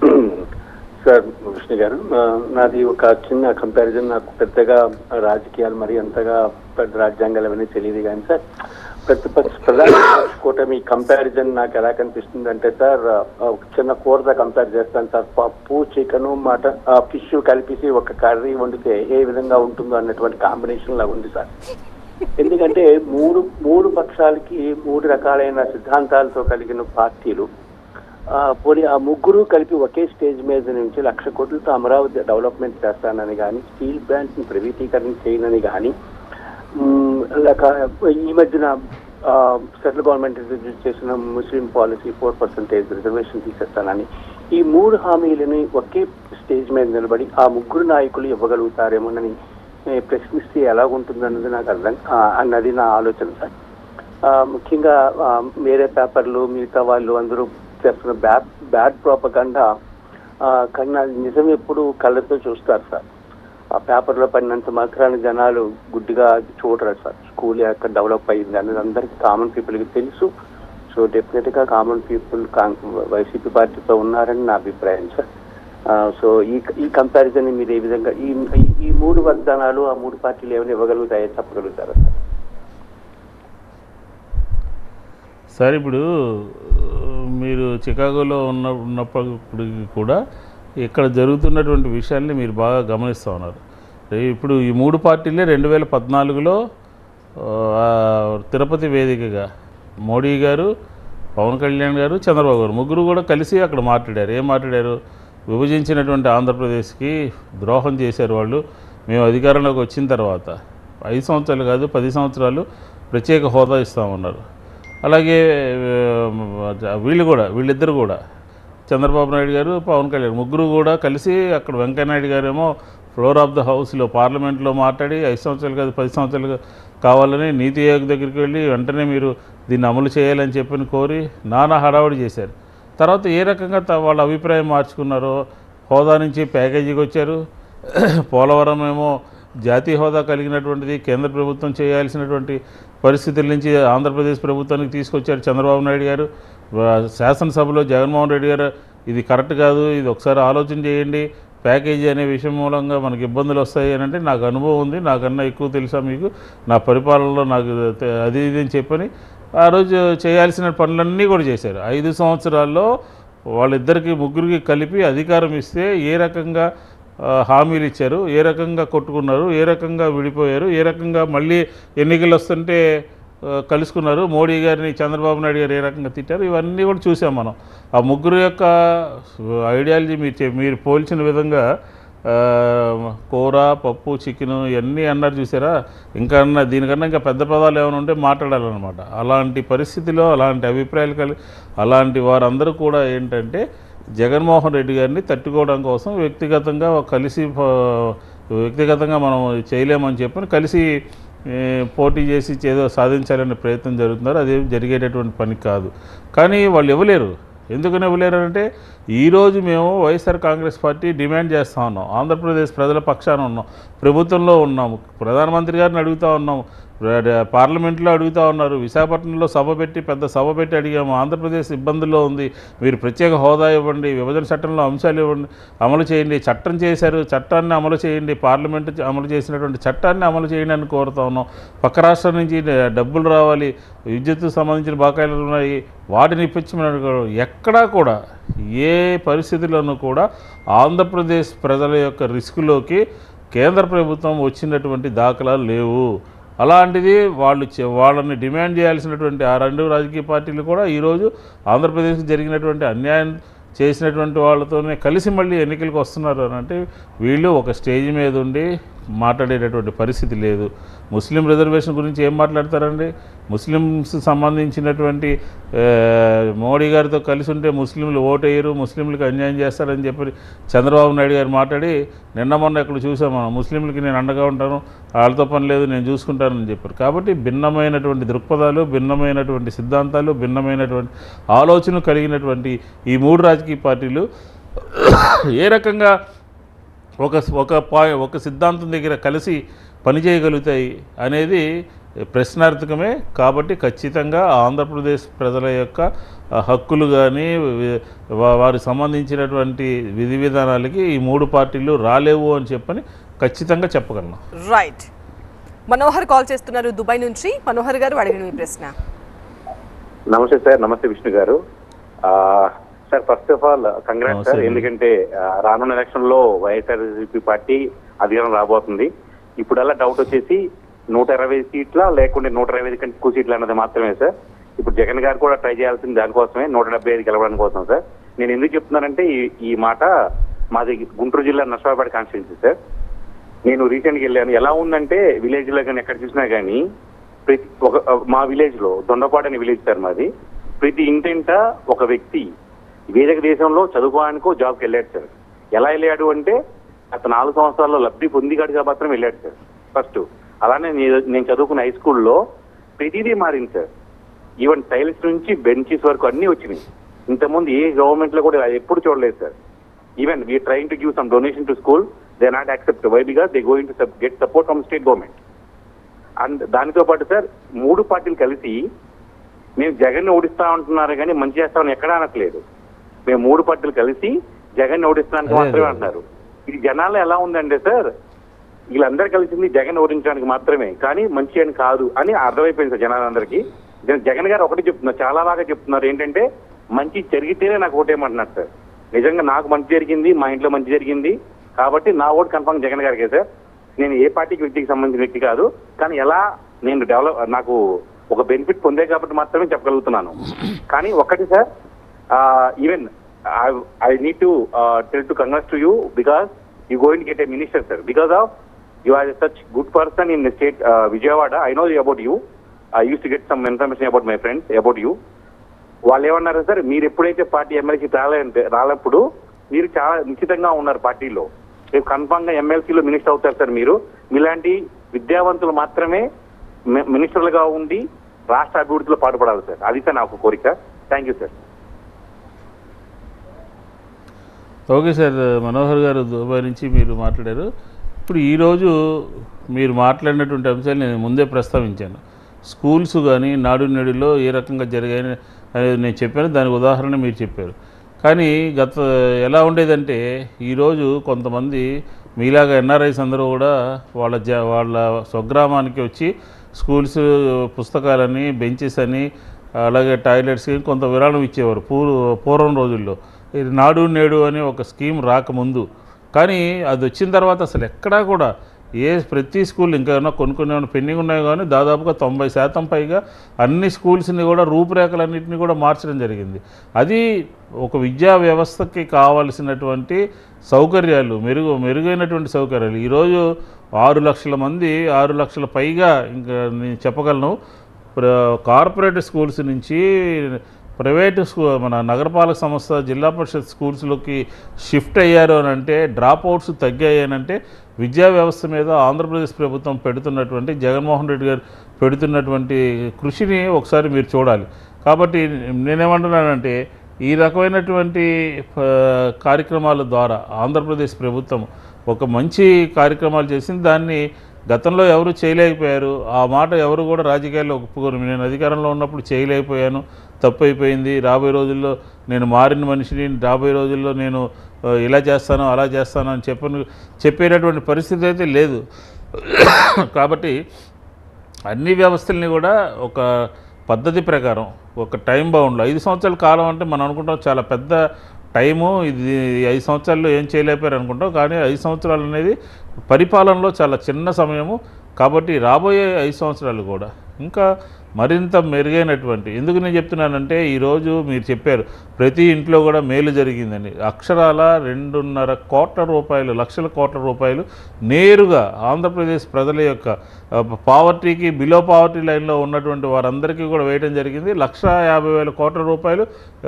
సార్ విష్ణు గారు ఆ, నాది ఒక చిన్న కంపారిజన్ నాకు పెద్దగా రాజకీయాలు మరి అంతగా పెద్ద రాజ్యాంగాలు అవన్నీ తెలియదు కానీ సార్ ప్రతిపక్ష ప్రధాన కూటమి కంపారిజన్ నాకు ఎలా కనిపిస్తుంది అంటే సార్ ఆ, ఒక చిన్న కూరతో కంపేర్ చేస్తాను సార్ పప్పు చికెన్ మటన్ ఫిష్ కలిపేసి ఒక కర్రీ వండితే ఏ విధంగా ఉంటుందో అన్నటువంటి కాంబినేషన్ లాగా ఉంది సార్ ఎందుకంటే మూడు మూడు పక్షాలకి మూడు రకాలైన సిద్ధాంతాలతో కలిగిన పార్టీలు ఆ, పోనీ ఆ ముగ్గురు కలిపి ఒకే స్టేజ్ మీద నుంచి లక్ష కోట్లతో అమరావతి డెవలప్మెంట్ చేస్తానని కానీ స్టీల్ ప్లాంట్ ని ప్రైవేటీకరణ చేయనని కానీ మ్, లేక ఈ మధ్యన సెంట్రల్ గవర్నమెంట్ ఇంట్రడ్యూస్ చేసిన Muslim policy four percentage reservation తీసేస్తానని ఈ మూడు హామీలని ఒకే స్టేజ్ మీద నిలబడి ఆ ముగ్గురు నాయకులు ఇవ్వగలుగుతారేమోనని ఏ, ప్రశ్నిస్తే ఎలా ఉంటుందన్నది నాకు అర్థం ఆ, అన్నది నా ఆలోచన సార్ ఆ, ముఖ్యంగా ఆ, వేరే పేపర్లు మిగతా వాళ్ళు అందరూ చేస్తున్న బ్యాడ్ బ్యాడ్ ప్రోపగండా కన్నా నిజం ఎప్పుడు కళ్ళతో చూస్తారు సార్ ఆ పేపర్లో పడినంత మాత్రాన జనాలు గుడ్డిగా చూడరు సార్ స్కూల్ ఎక్కడ డెవలప్ అయ్యింది అనేది అందరికీ కామన్ పీపుల్కి తెలుసు సో డెఫినెట్ గా కామన్ పీపుల్ వైసీపీ పార్టీతో ఉన్నారని నా అభిప్రాయం సార్ ఆ, సో ఈ ఈ కంపారిజన్ మీరు ఏ విధంగా ఈ ఈ- ఈ మూడు వాగ్దానాలు ఆ మూడు పార్టీలు ఏమైనా ఇవ్వగలుగుతాయో చెప్పగలుగుతారా సార్ సార్ ఇప్పుడు ఆ, మీరు చికాగోలో ఉన్న ఉన్నప్పటికీ కూడా ఇక్కడ జరుగుతున్నటువంటి విషయాల్ని మీరు బాగా గమనిస్తూ ఉన్నారు రే- ఇప్పుడు ఈ మూడు పార్టీలే రెండు వేల పద్నాలుగులో ఆ, తిరుపతి వేదికగా మోడీ గారు పవన్ కళ్యాణ్ గారు చంద్రబాబు గారు ముగ్గురు కూడా కలిసి అక్కడ మాట్లాడారు ఏం మాట్లాడారు విభజించినటువంటి ఆంధ్రప్రదేశ్కి ద్రోహం చేశారు వాళ్ళు మేము అధికారంలోకి వచ్చిన తర్వాత ఐదు సంవత్సరాలు కాదు పది సంవత్సరాలు ప్రత్యేక హోదా ఇస్తామన్నారు అలాగే ఆ, వీళ్ళు కూడా వీళ్ళిద్దరు కూడా చంద్రబాబు నాయుడు గారు పవన్ కళ్యాణ్ ముగ్గురు కూడా కలిసి అక్కడ వెంకయ్యనాయుడు గారేమో ఫ్లోర్ ఆఫ్ ద హౌస్లో పార్లమెంట్లో మాట్లాడి ఐదు సంవత్సరాలు కాదు పది సంవత్సరాలు కావాలని నీతి ఆయోగ్ దగ్గరికి వెళ్ళి వెంటనే మీరు దీన్ని అమలు చేయాలని చెప్పని కోరి నానా హడావుడి చేశారు తర్వాత ఏ రకంగా త- వాళ్ళ అభిప్రాయం మార్చుకున్నారో హోదా నుంచి ప్యాకేజీకి వచ్చారు పోలవరం ఏమో జాతీయ హోదా కలిగినటువంటిది కేంద్ర ప్రభుత్వం చేయాల్సినటువంటి పరిస్థితుల నుంచి ఆంధ్రప్రదేశ్ ప్రభుత్వానికి తీసుకొచ్చారు చంద్రబాబు నాయుడు గారు వా- శాసనసభలో జగన్మోహన్ రెడ్డి గారు ఇది కరెక్ట్ కాదు ఇది ఒకసారి ఆలోచన చేయండి ప్యాకేజీ అనే విషయం మూలంగా మనకి ఇబ్బందులు వస్తాయి అని అంటే నాకు అనుభవం ఉంది నాకన్నా ఎక్కువ తెలుసా మీకు నా పరిపాలనలో నాకు తె- అది ఇది అని చెప్పని ఆ రోజు చేయాల్సిన పనులన్నీ కూడా చేశారు ఐదు సంవత్సరాల్లో వాళ్ళిద్దరికి ముగ్గురికి కలిపి అధికారం ఇస్తే ఏ రకంగా ఆ, హామీలు ఇచ్చారు ఏ రకంగా కొట్టుకున్నారు ఏ రకంగా విడిపోయారు ఏ రకంగా మళ్ళీ ఎన్నికలు వస్తుంటే ఆ, కలుసుకున్నారు మోడీ గారిని చంద్రబాబు నాయుడు గారు ఏ రకంగా తిట్టారు ఇవన్నీ కూడా చూసాం మనం ఆ ముగ్గురు యొక్క ఐడియాలజీ మీరు చె- మీరు పోల్చిన విధంగా ఆ, కూర పప్పు చికెన్ ఇవన్నీ అన్నారు చూసారా ఇంకా అన్న దీనికన్నా ఇంకా పెద్ద పదాలు ఏమైనా ఉంటే మాట్లాడాలన్నమాట అలాంటి పరిస్థితిలో అలాంటి అభిప్రాయాలు కలిగి అలాంటి వారందరూ కూడా ఏంటంటే జగన్మోహన్ రెడ్డి గారిని తట్టుకోవడం కోసం వ్యక్తిగతంగా కలిసి ప- వ్యక్తిగతంగా మనం చేయలేమని చెప్పని కలిసి ఏ, పోటీ చేసి ఏదో సాధించాలనే ప్రయత్నం జరుగుతున్నారు అది జరిగేటటువంటి పని కాదు కానీ వాళ్ళు ఇవ్వలేరు ఎందుకని ఇవ్వలేరు అంటే ఈరోజు మేము వైఎస్ఆర్ కాంగ్రెస్ పార్టీ డిమాండ్ చేస్తూ ఉన్నాం ఆంధ్రప్రదేశ్ ప్రజల పక్షాన ఉన్నాం ప్రభుత్వంలో ఉన్నాము ప్రధానమంత్రి గారిని అడుగుతూ ఉన్నాము ప్ర- పార్లమెంట్లో అడుగుతూ ఉన్నారు విశాఖపట్నంలో సభ పెట్టి పెద్ద సభ పెట్టి అడిగాము ఆంధ్రప్రదేశ్ ఇబ్బందుల్లో ఉంది మీరు ప్రత్యేక హోదా ఇవ్వండి విభజన చట్టంలో అంశాలు ఇవ్వండి అమలు చేయండి చట్టం చేశారు చట్టాన్ని అమలు చేయండి పార్లమెంట్ అమలు చేసినటువంటి చట్టాన్ని అమలు చేయండి అని కోరుతా ఉన్నాం పక్క రాష్ట్రం నుంచి డ- డబ్బులు రావాలి విద్యుత్కు సంబంధించిన బకాయిలు ఉన్నాయి వాటిని ఇప్పించమని అడుగుతారు. ఎక్కడా కూడా ఏ పరిస్థితుల్లోనూ కూడా ఆంధ్రప్రదేశ్ ప్రజల యొక్క రిస్కులోకి కేంద్ర ప్రభుత్వం వచ్చినటువంటి దాఖలాలు లేవు అలాంటిది వాళ్ళు చె- వాళ్ళని డిమాండ్ చేయాల్సినటువంటి ఆ రెండు రాజకీయ పార్టీలు కూడా ఈరోజు ఆంధ్రప్రదేశ్కి జరిగినటువంటి అన్యాయం చేసినటువంటి వాళ్ళతోనే కలిసి మళ్ళీ ఎన్నికలకు వస్తున్నారు అని అంటే వీళ్ళు ఒక స్టేజ్ మీద ఉండి మాట్లాడేటటువంటి పరిస్థితి లేదు ముస్లిం రిజర్వేషన్ గురించి ఏం మాట్లాడతారండి ముస్లిమ్స్ సంబంధించినటువంటి ఆ, మోడీ గారితో కలిసి ఉంటే ముస్లింలు ఓటేయరు ముస్లింలకు అన్యాయం చేస్తారని చెప్పి చంద్రబాబు నాయుడు గారు మాట్లాడి నిన్న మొన్న ఇక్కడ చూసాం మనం ముస్లింలకి నేను అండగా ఉంటాను వాళ్ళతో పని లేదు నేను చూసుకుంటానని చెప్పారు కాబట్టి భిన్నమైనటువంటి దృక్పథాలు భిన్నమైనటువంటి సిద్ధాంతాలు భిన్నమైనటువంటి ఆలోచన కలిగినటువంటి ఈ మూడు రాజకీయ పార్టీలు ఏ రకంగా ఒక ఒక పాయి ఒక సిద్ధాంతం దగ్గర కలిసి పనిచేయగలుగుతాయి అనేది ప్రశ్నార్థకమే కాబట్టి ఖచ్చితంగా ఆంధ్రప్రదేశ్ ప్రజల యొక్క ఆ, హక్కులు కానీ వారికి సంబంధించినటువంటి విధి విధానాలకి ఈ మూడు పార్టీలు రాలేవు అని చెప్పని ఖచ్చితంగా చెప్పగలను రైట్ మనోహర్ కాల్ చేస్తున్నారు దుబాయ్ నుంచి మనోహర్ గారు అడిగిన మీ ప్రశ్న నమస్తే సార్ నమస్తే విష్ణు గారు ఆ, sir first of all congrat నమస్తే సార్ అండి. ఎందుకంటే ఆ, రానున్న ఎలక్షన్ లో వైఎస్ఆర్సీపీ పార్టీ అధికారం రాబోతుంది ఇప్పుడల్లా డౌట్ వచ్చేసి నూట ఇరవై సీట్ల లేకుంటే నూట ఇరవై ఐదు కంటే ఎక్కువ సీట్లు అన్నది మాత్రమే సార్ ఇప్పుడు జగన్ గారు కూడా ట్రై చేయాల్సింది దానికోసమే నూట డెబ్బై ఐదు గెలవడానికి కోసం సార్ నేను ఎందుకు చెప్తున్నానంటే ఈ ఈ మాట మాది గుంటూరు జిల్లా నర్సాబాద్ కాన్స్టిట్యున్సీ సార్ నేను రీసెంట్గా వెళ్ళాను ఎలా ఉందంటే విలేజ్ లో కానీ ఎక్కడ చూసినా కానీ ప్రతి ఒక మా విలేజ్ లో దొండపాడు అనే విలేజ్ సార్ మాది ప్రతి ఇంటింట ఒక వ్యక్తి వేదిక దేశంలో చదువుకోవడానికో జాబ్కి వెళ్ళాడు సార్ ఎలా వెళ్ళాడు అంటే అతను నాలుగు సంవత్సరాల్లో లబ్ధి పొందిగాడుగా మాత్రం వెళ్ళాడు సార్ ఫస్ట్ అలానే నేను- నేను చదువుకున్న హై స్కూల్లో ప్రతిదీ మారింది సార్ ఈవెన్ టైల్స్ నుంచి బెంచెస్ వరకు అన్ని వచ్చినాయి ఇంతకుముందు ఏ గవర్నమెంట్ లో కూడా ఇలా ఎప్పుడు చూడలేదు sir even we trying to give some donation to school they not accept why because they going to get support from state government and దానితో పాటు సార్ మూడు పార్టీలు కలిసి మేము జగన్ ఓడిస్తా ఉంటున్నారు కానీ మంచి చేస్తామని ఎక్కడా అనట్లేదు మేము మూడు పార్టీలు కలిసి జగన్ ఓడిస్తానికి అదే, మాత్రమే అదే. అంటున్నారు ఇది జనాల్లో ఎలా ఉందంటే సార్ వీళ్ళందరూ కలిసింది జగన్ ఓడించడానికి మాత్రమే కానీ మంచి అని కాదు అని అర్థమైపోయింది సార్ జనాలందరికీ జగన్- జగన్ గారు ఒకటి చెప్తున్నారు చాలా బాగా చెప్తున్నారు ఏంటంటే మంచి జరిగితేనే నాకు ఓటేయమంటున్నారు సార్ నిజంగా నాకు మంచి జరిగింది మా ఇంట్లో మంచి జరిగింది కాబట్టి నా ఓటు కన్ఫర్మ్ జగన్ గారికే సార్ నేను ఏ పార్టీకి వ్యక్తికి సంబంధించిన వ్యక్తి కాదు కానీ ఎలా నేను డెవలప్ నాకు ఒక బెనిఫిట్ పొందే కాబట్టి మాత్రమే చెప్పగలుగుతున్నాను కానీ ఒకటి sir even I need to tell to congrats to you because you going get a minister sir because of you are such good person in state Vijayawada I know about you I use to get some information about my friends about you వాళ్ళు ఏమన్నారు sir మీరు ఎప్పుడైతే party MLC రాలంటే రానప్పుడు మీరు చాలా నిశ్చితంగా ఉన్నారు పార్టీలో రేపు కన్ఫామ్ గా ఎమ్మెల్సీలో మినిస్టర్ అవుతారు సార్ మీరు మీలాంటి విద్యావంతులు మాత్రమే మి- మినిస్టర్లుగా ఉండి రాష్ట్ర అభివృద్ధిలో పాటుపడాలి సార్ అది సార్ నాకు కోరిక thank you sir okay sir Manohar garu Dubai నుంచి మీరు మాట్లాడారు ఇప్పుడు ఈరోజు మీరు మాట్లాడినటువంటి అంశాలు నేను ముందే ప్రస్తావించాను స్కూల్స్ కానీ నాడు నేడులో ఏ రకంగా జరిగాయని అనేది నేను చెప్పాను దానికి ఉదాహరణ మీరు చెప్పారు కానీ గత ఎలా ఉండేదంటే ఈరోజు కొంతమంది మీలాగా ఎన్ఆర్ఐస్ అందరూ కూడా వాళ్ళ జ వాళ్ళ స్వగ్రామానికి వచ్చి స్కూల్స్ పుస్తకాలని బెంచెస్ అని అలాగే టాయిలెట్స్కి కొంత విరాళం ఇచ్చేవారు పూర్వ పూర్వం రోజుల్లో ఇది నాడు నేడు అని ఒక స్కీమ్ రాకముందు కానీ అది వచ్చిన తర్వాత అసలు ఎక్కడా కూడా ఏ ప్రతి స్కూల్ ఇంకా ఏమైనా కొన్ని కొన్ని ఏమైనా పెండింగ్ ఉన్నాయి కానీ దాదాపుగా తొంభై శాతం పైగా అన్ని స్కూల్స్ని కూడా రూపురేఖలన్నింటినీ కూడా మార్చడం జరిగింది అది ఒక విద్యా వ్యవస్థకి కావాల్సినటువంటి సౌకర్యాలు మెరుగు మెరుగైనటువంటి సౌకర్యాలు ఈరోజు ఆరు లక్షల మంది ఆరు లక్షల పైగా ఇంకా నేను చెప్పగలను ప్ర- కార్పొరేట్ స్కూల్స్ నుంచి ప్రైవేటు స్కూ మన నగరపాలక సంస్థ జిల్లా పరిషత్ స్కూల్స్లోకి షిఫ్ట్ అయ్యారు అని అంటే డ్రాప్ అవుట్స్ తగ్గాయి అని అంటే విద్యా వ్యవస్థ మీద ఆంధ్రప్రదేశ్ ప్రభుత్వం పెడుతున్నటువంటి జగన్మోహన్ రెడ్డి గారు పెడుతున్నటువంటి కృషిని ఒకసారి మీరు చూడాలి కాబట్టి నేనేమంటున్నానంటే ఈ రకమైనటువంటి ఆ, కార్యక్రమాల ద్వారా ఆంధ్రప్రదేశ్ ప్రభుత్వం ఒక మంచి కార్యక్రమాలు చేసింది దాన్ని గతంలో ఎవరు చేయలేకపోయారు ఆ మాట ఎవరు కూడా రాజకీయాల్లో ఒప్పుకోరు నేను అధికారంలో ఉన్నప్పుడు చేయలేకపోయాను తప్పు అయిపోయింది రాబోయే రోజుల్లో నేను మారిన మనిషిని రాబోయే రోజుల్లో నేను ఆ, ఇలా చేస్తాను అలా చేస్తాను అని చెప్పను చెప్పేటటువంటి పరిస్థితి అయితే లేదు కాబట్టి అన్ని వ్యవస్థల్ని కూడా ఒక పద్ధతి ప్రకారం ఒక టైం బౌండ్లో ఐదు సంవత్సరాల కాలం అంటే మనం అనుకుంటాం చాలా పెద్ద టైము ఇది ఐదు సంవత్సరాల్లో ఏం చేయలేపారు అనుకుంటాం కానీ ఐదు సంవత్సరాలు అనేది పరిపాలనలో చాలా చిన్న సమయము కాబట్టి రాబోయే ఐదు సంవత్సరాలు కూడా ఇంకా మరింత మెరుగైనటువంటి ఎందుకు నేను చెప్తున్నానంటే ఈరోజు మీరు చెప్పారు ప్రతి ఇంట్లో కూడా మేలు జరిగిందని అక్షరాల రెండున్నర కోట్ల రూపాయలు లక్షల కోట్ల రూపాయలు నేరుగా ఆంధ్రప్రదేశ్ ప్రజల యొక్క ఆ, పావర్టీకి బిలో పావర్టీ లైన్లో ఉన్నటువంటి వారందరికీ కూడా వేయడం జరిగింది లక్ష యాభై వేల కోట్ల రూపాయలు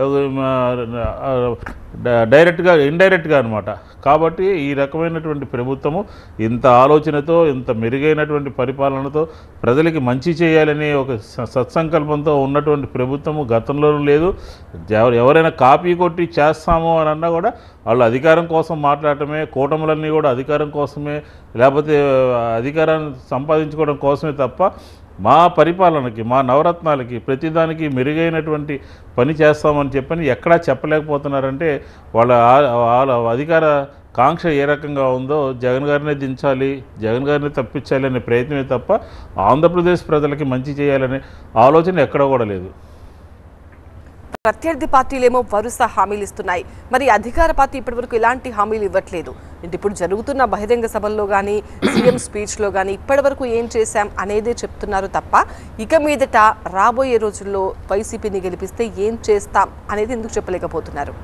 ఆ, డ- డైరెక్ట్గా ఇండైరెక్ట్గా అనమాట కాబట్టి ఈ రకమైనటువంటి ప్రభుత్వము ఇంత ఆలోచనతో ఇంత మెరుగైనటువంటి పరిపాలనతో ప్రజలకి మంచి చేయాలని ఒక స- సత్సంకల్పంతో ఉన్నటువంటి ప్రభుత్వము గతంలోనూ లేదు ఎవ- ఎవరైనా కాపీ కొట్టి చేస్తాము అని అన్నా కూడా వాళ్ళు అధికారం కోసం మాట్లాడటమే కూటములన్నీ కూడా అధికారం కోసమే లేకపోతే ఆ, అధికారాన్ని సంపాదించుకోవడం కోసమే తప్ప మా పరిపాలనకి మా నవరత్నాలకి ప్రతిదానికి మెరుగైనటువంటి పని చేస్తామని చెప్పని ఎక్కడా చెప్పలేకపోతున్నారంటే వాళ్ళ ఆ- వాళ్ళ అధికార కాంక్ష ఏ రకంగా ఉందో జగన్ గారినే దించాలి జగన్ గారిని తప్పించాలి అనే ప్రయత్నమే తప్ప ఆంధ్రప్రదేశ్ ప్రజలకి మంచి చేయాలనే ఆలోచన ఎక్కడ కూడా లేదు ప్రత్యర్థి పార్టీలేమో వరుస హామీలు ఇస్తున్నాయి మరి అధికార పార్టీ ఇప్పటివరకు ఎలాంటి హామీలు ఇవ్వట్లేదు అంటే ఇప్పుడు జరుగుతున్న బహిరంగ సభల్లో కానీ సీఎం స్పీచ్లో కానీ ఇప్పటివరకు ఏం చేశాం అనేదే చెప్తున్నారు తప్ప ఇక మీదట రాబోయే రోజుల్లో వైసీపీని గెలిపిస్తే ఏం చేస్తాం అనేది ఎందుకు చెప్పలేకపోతున్నారు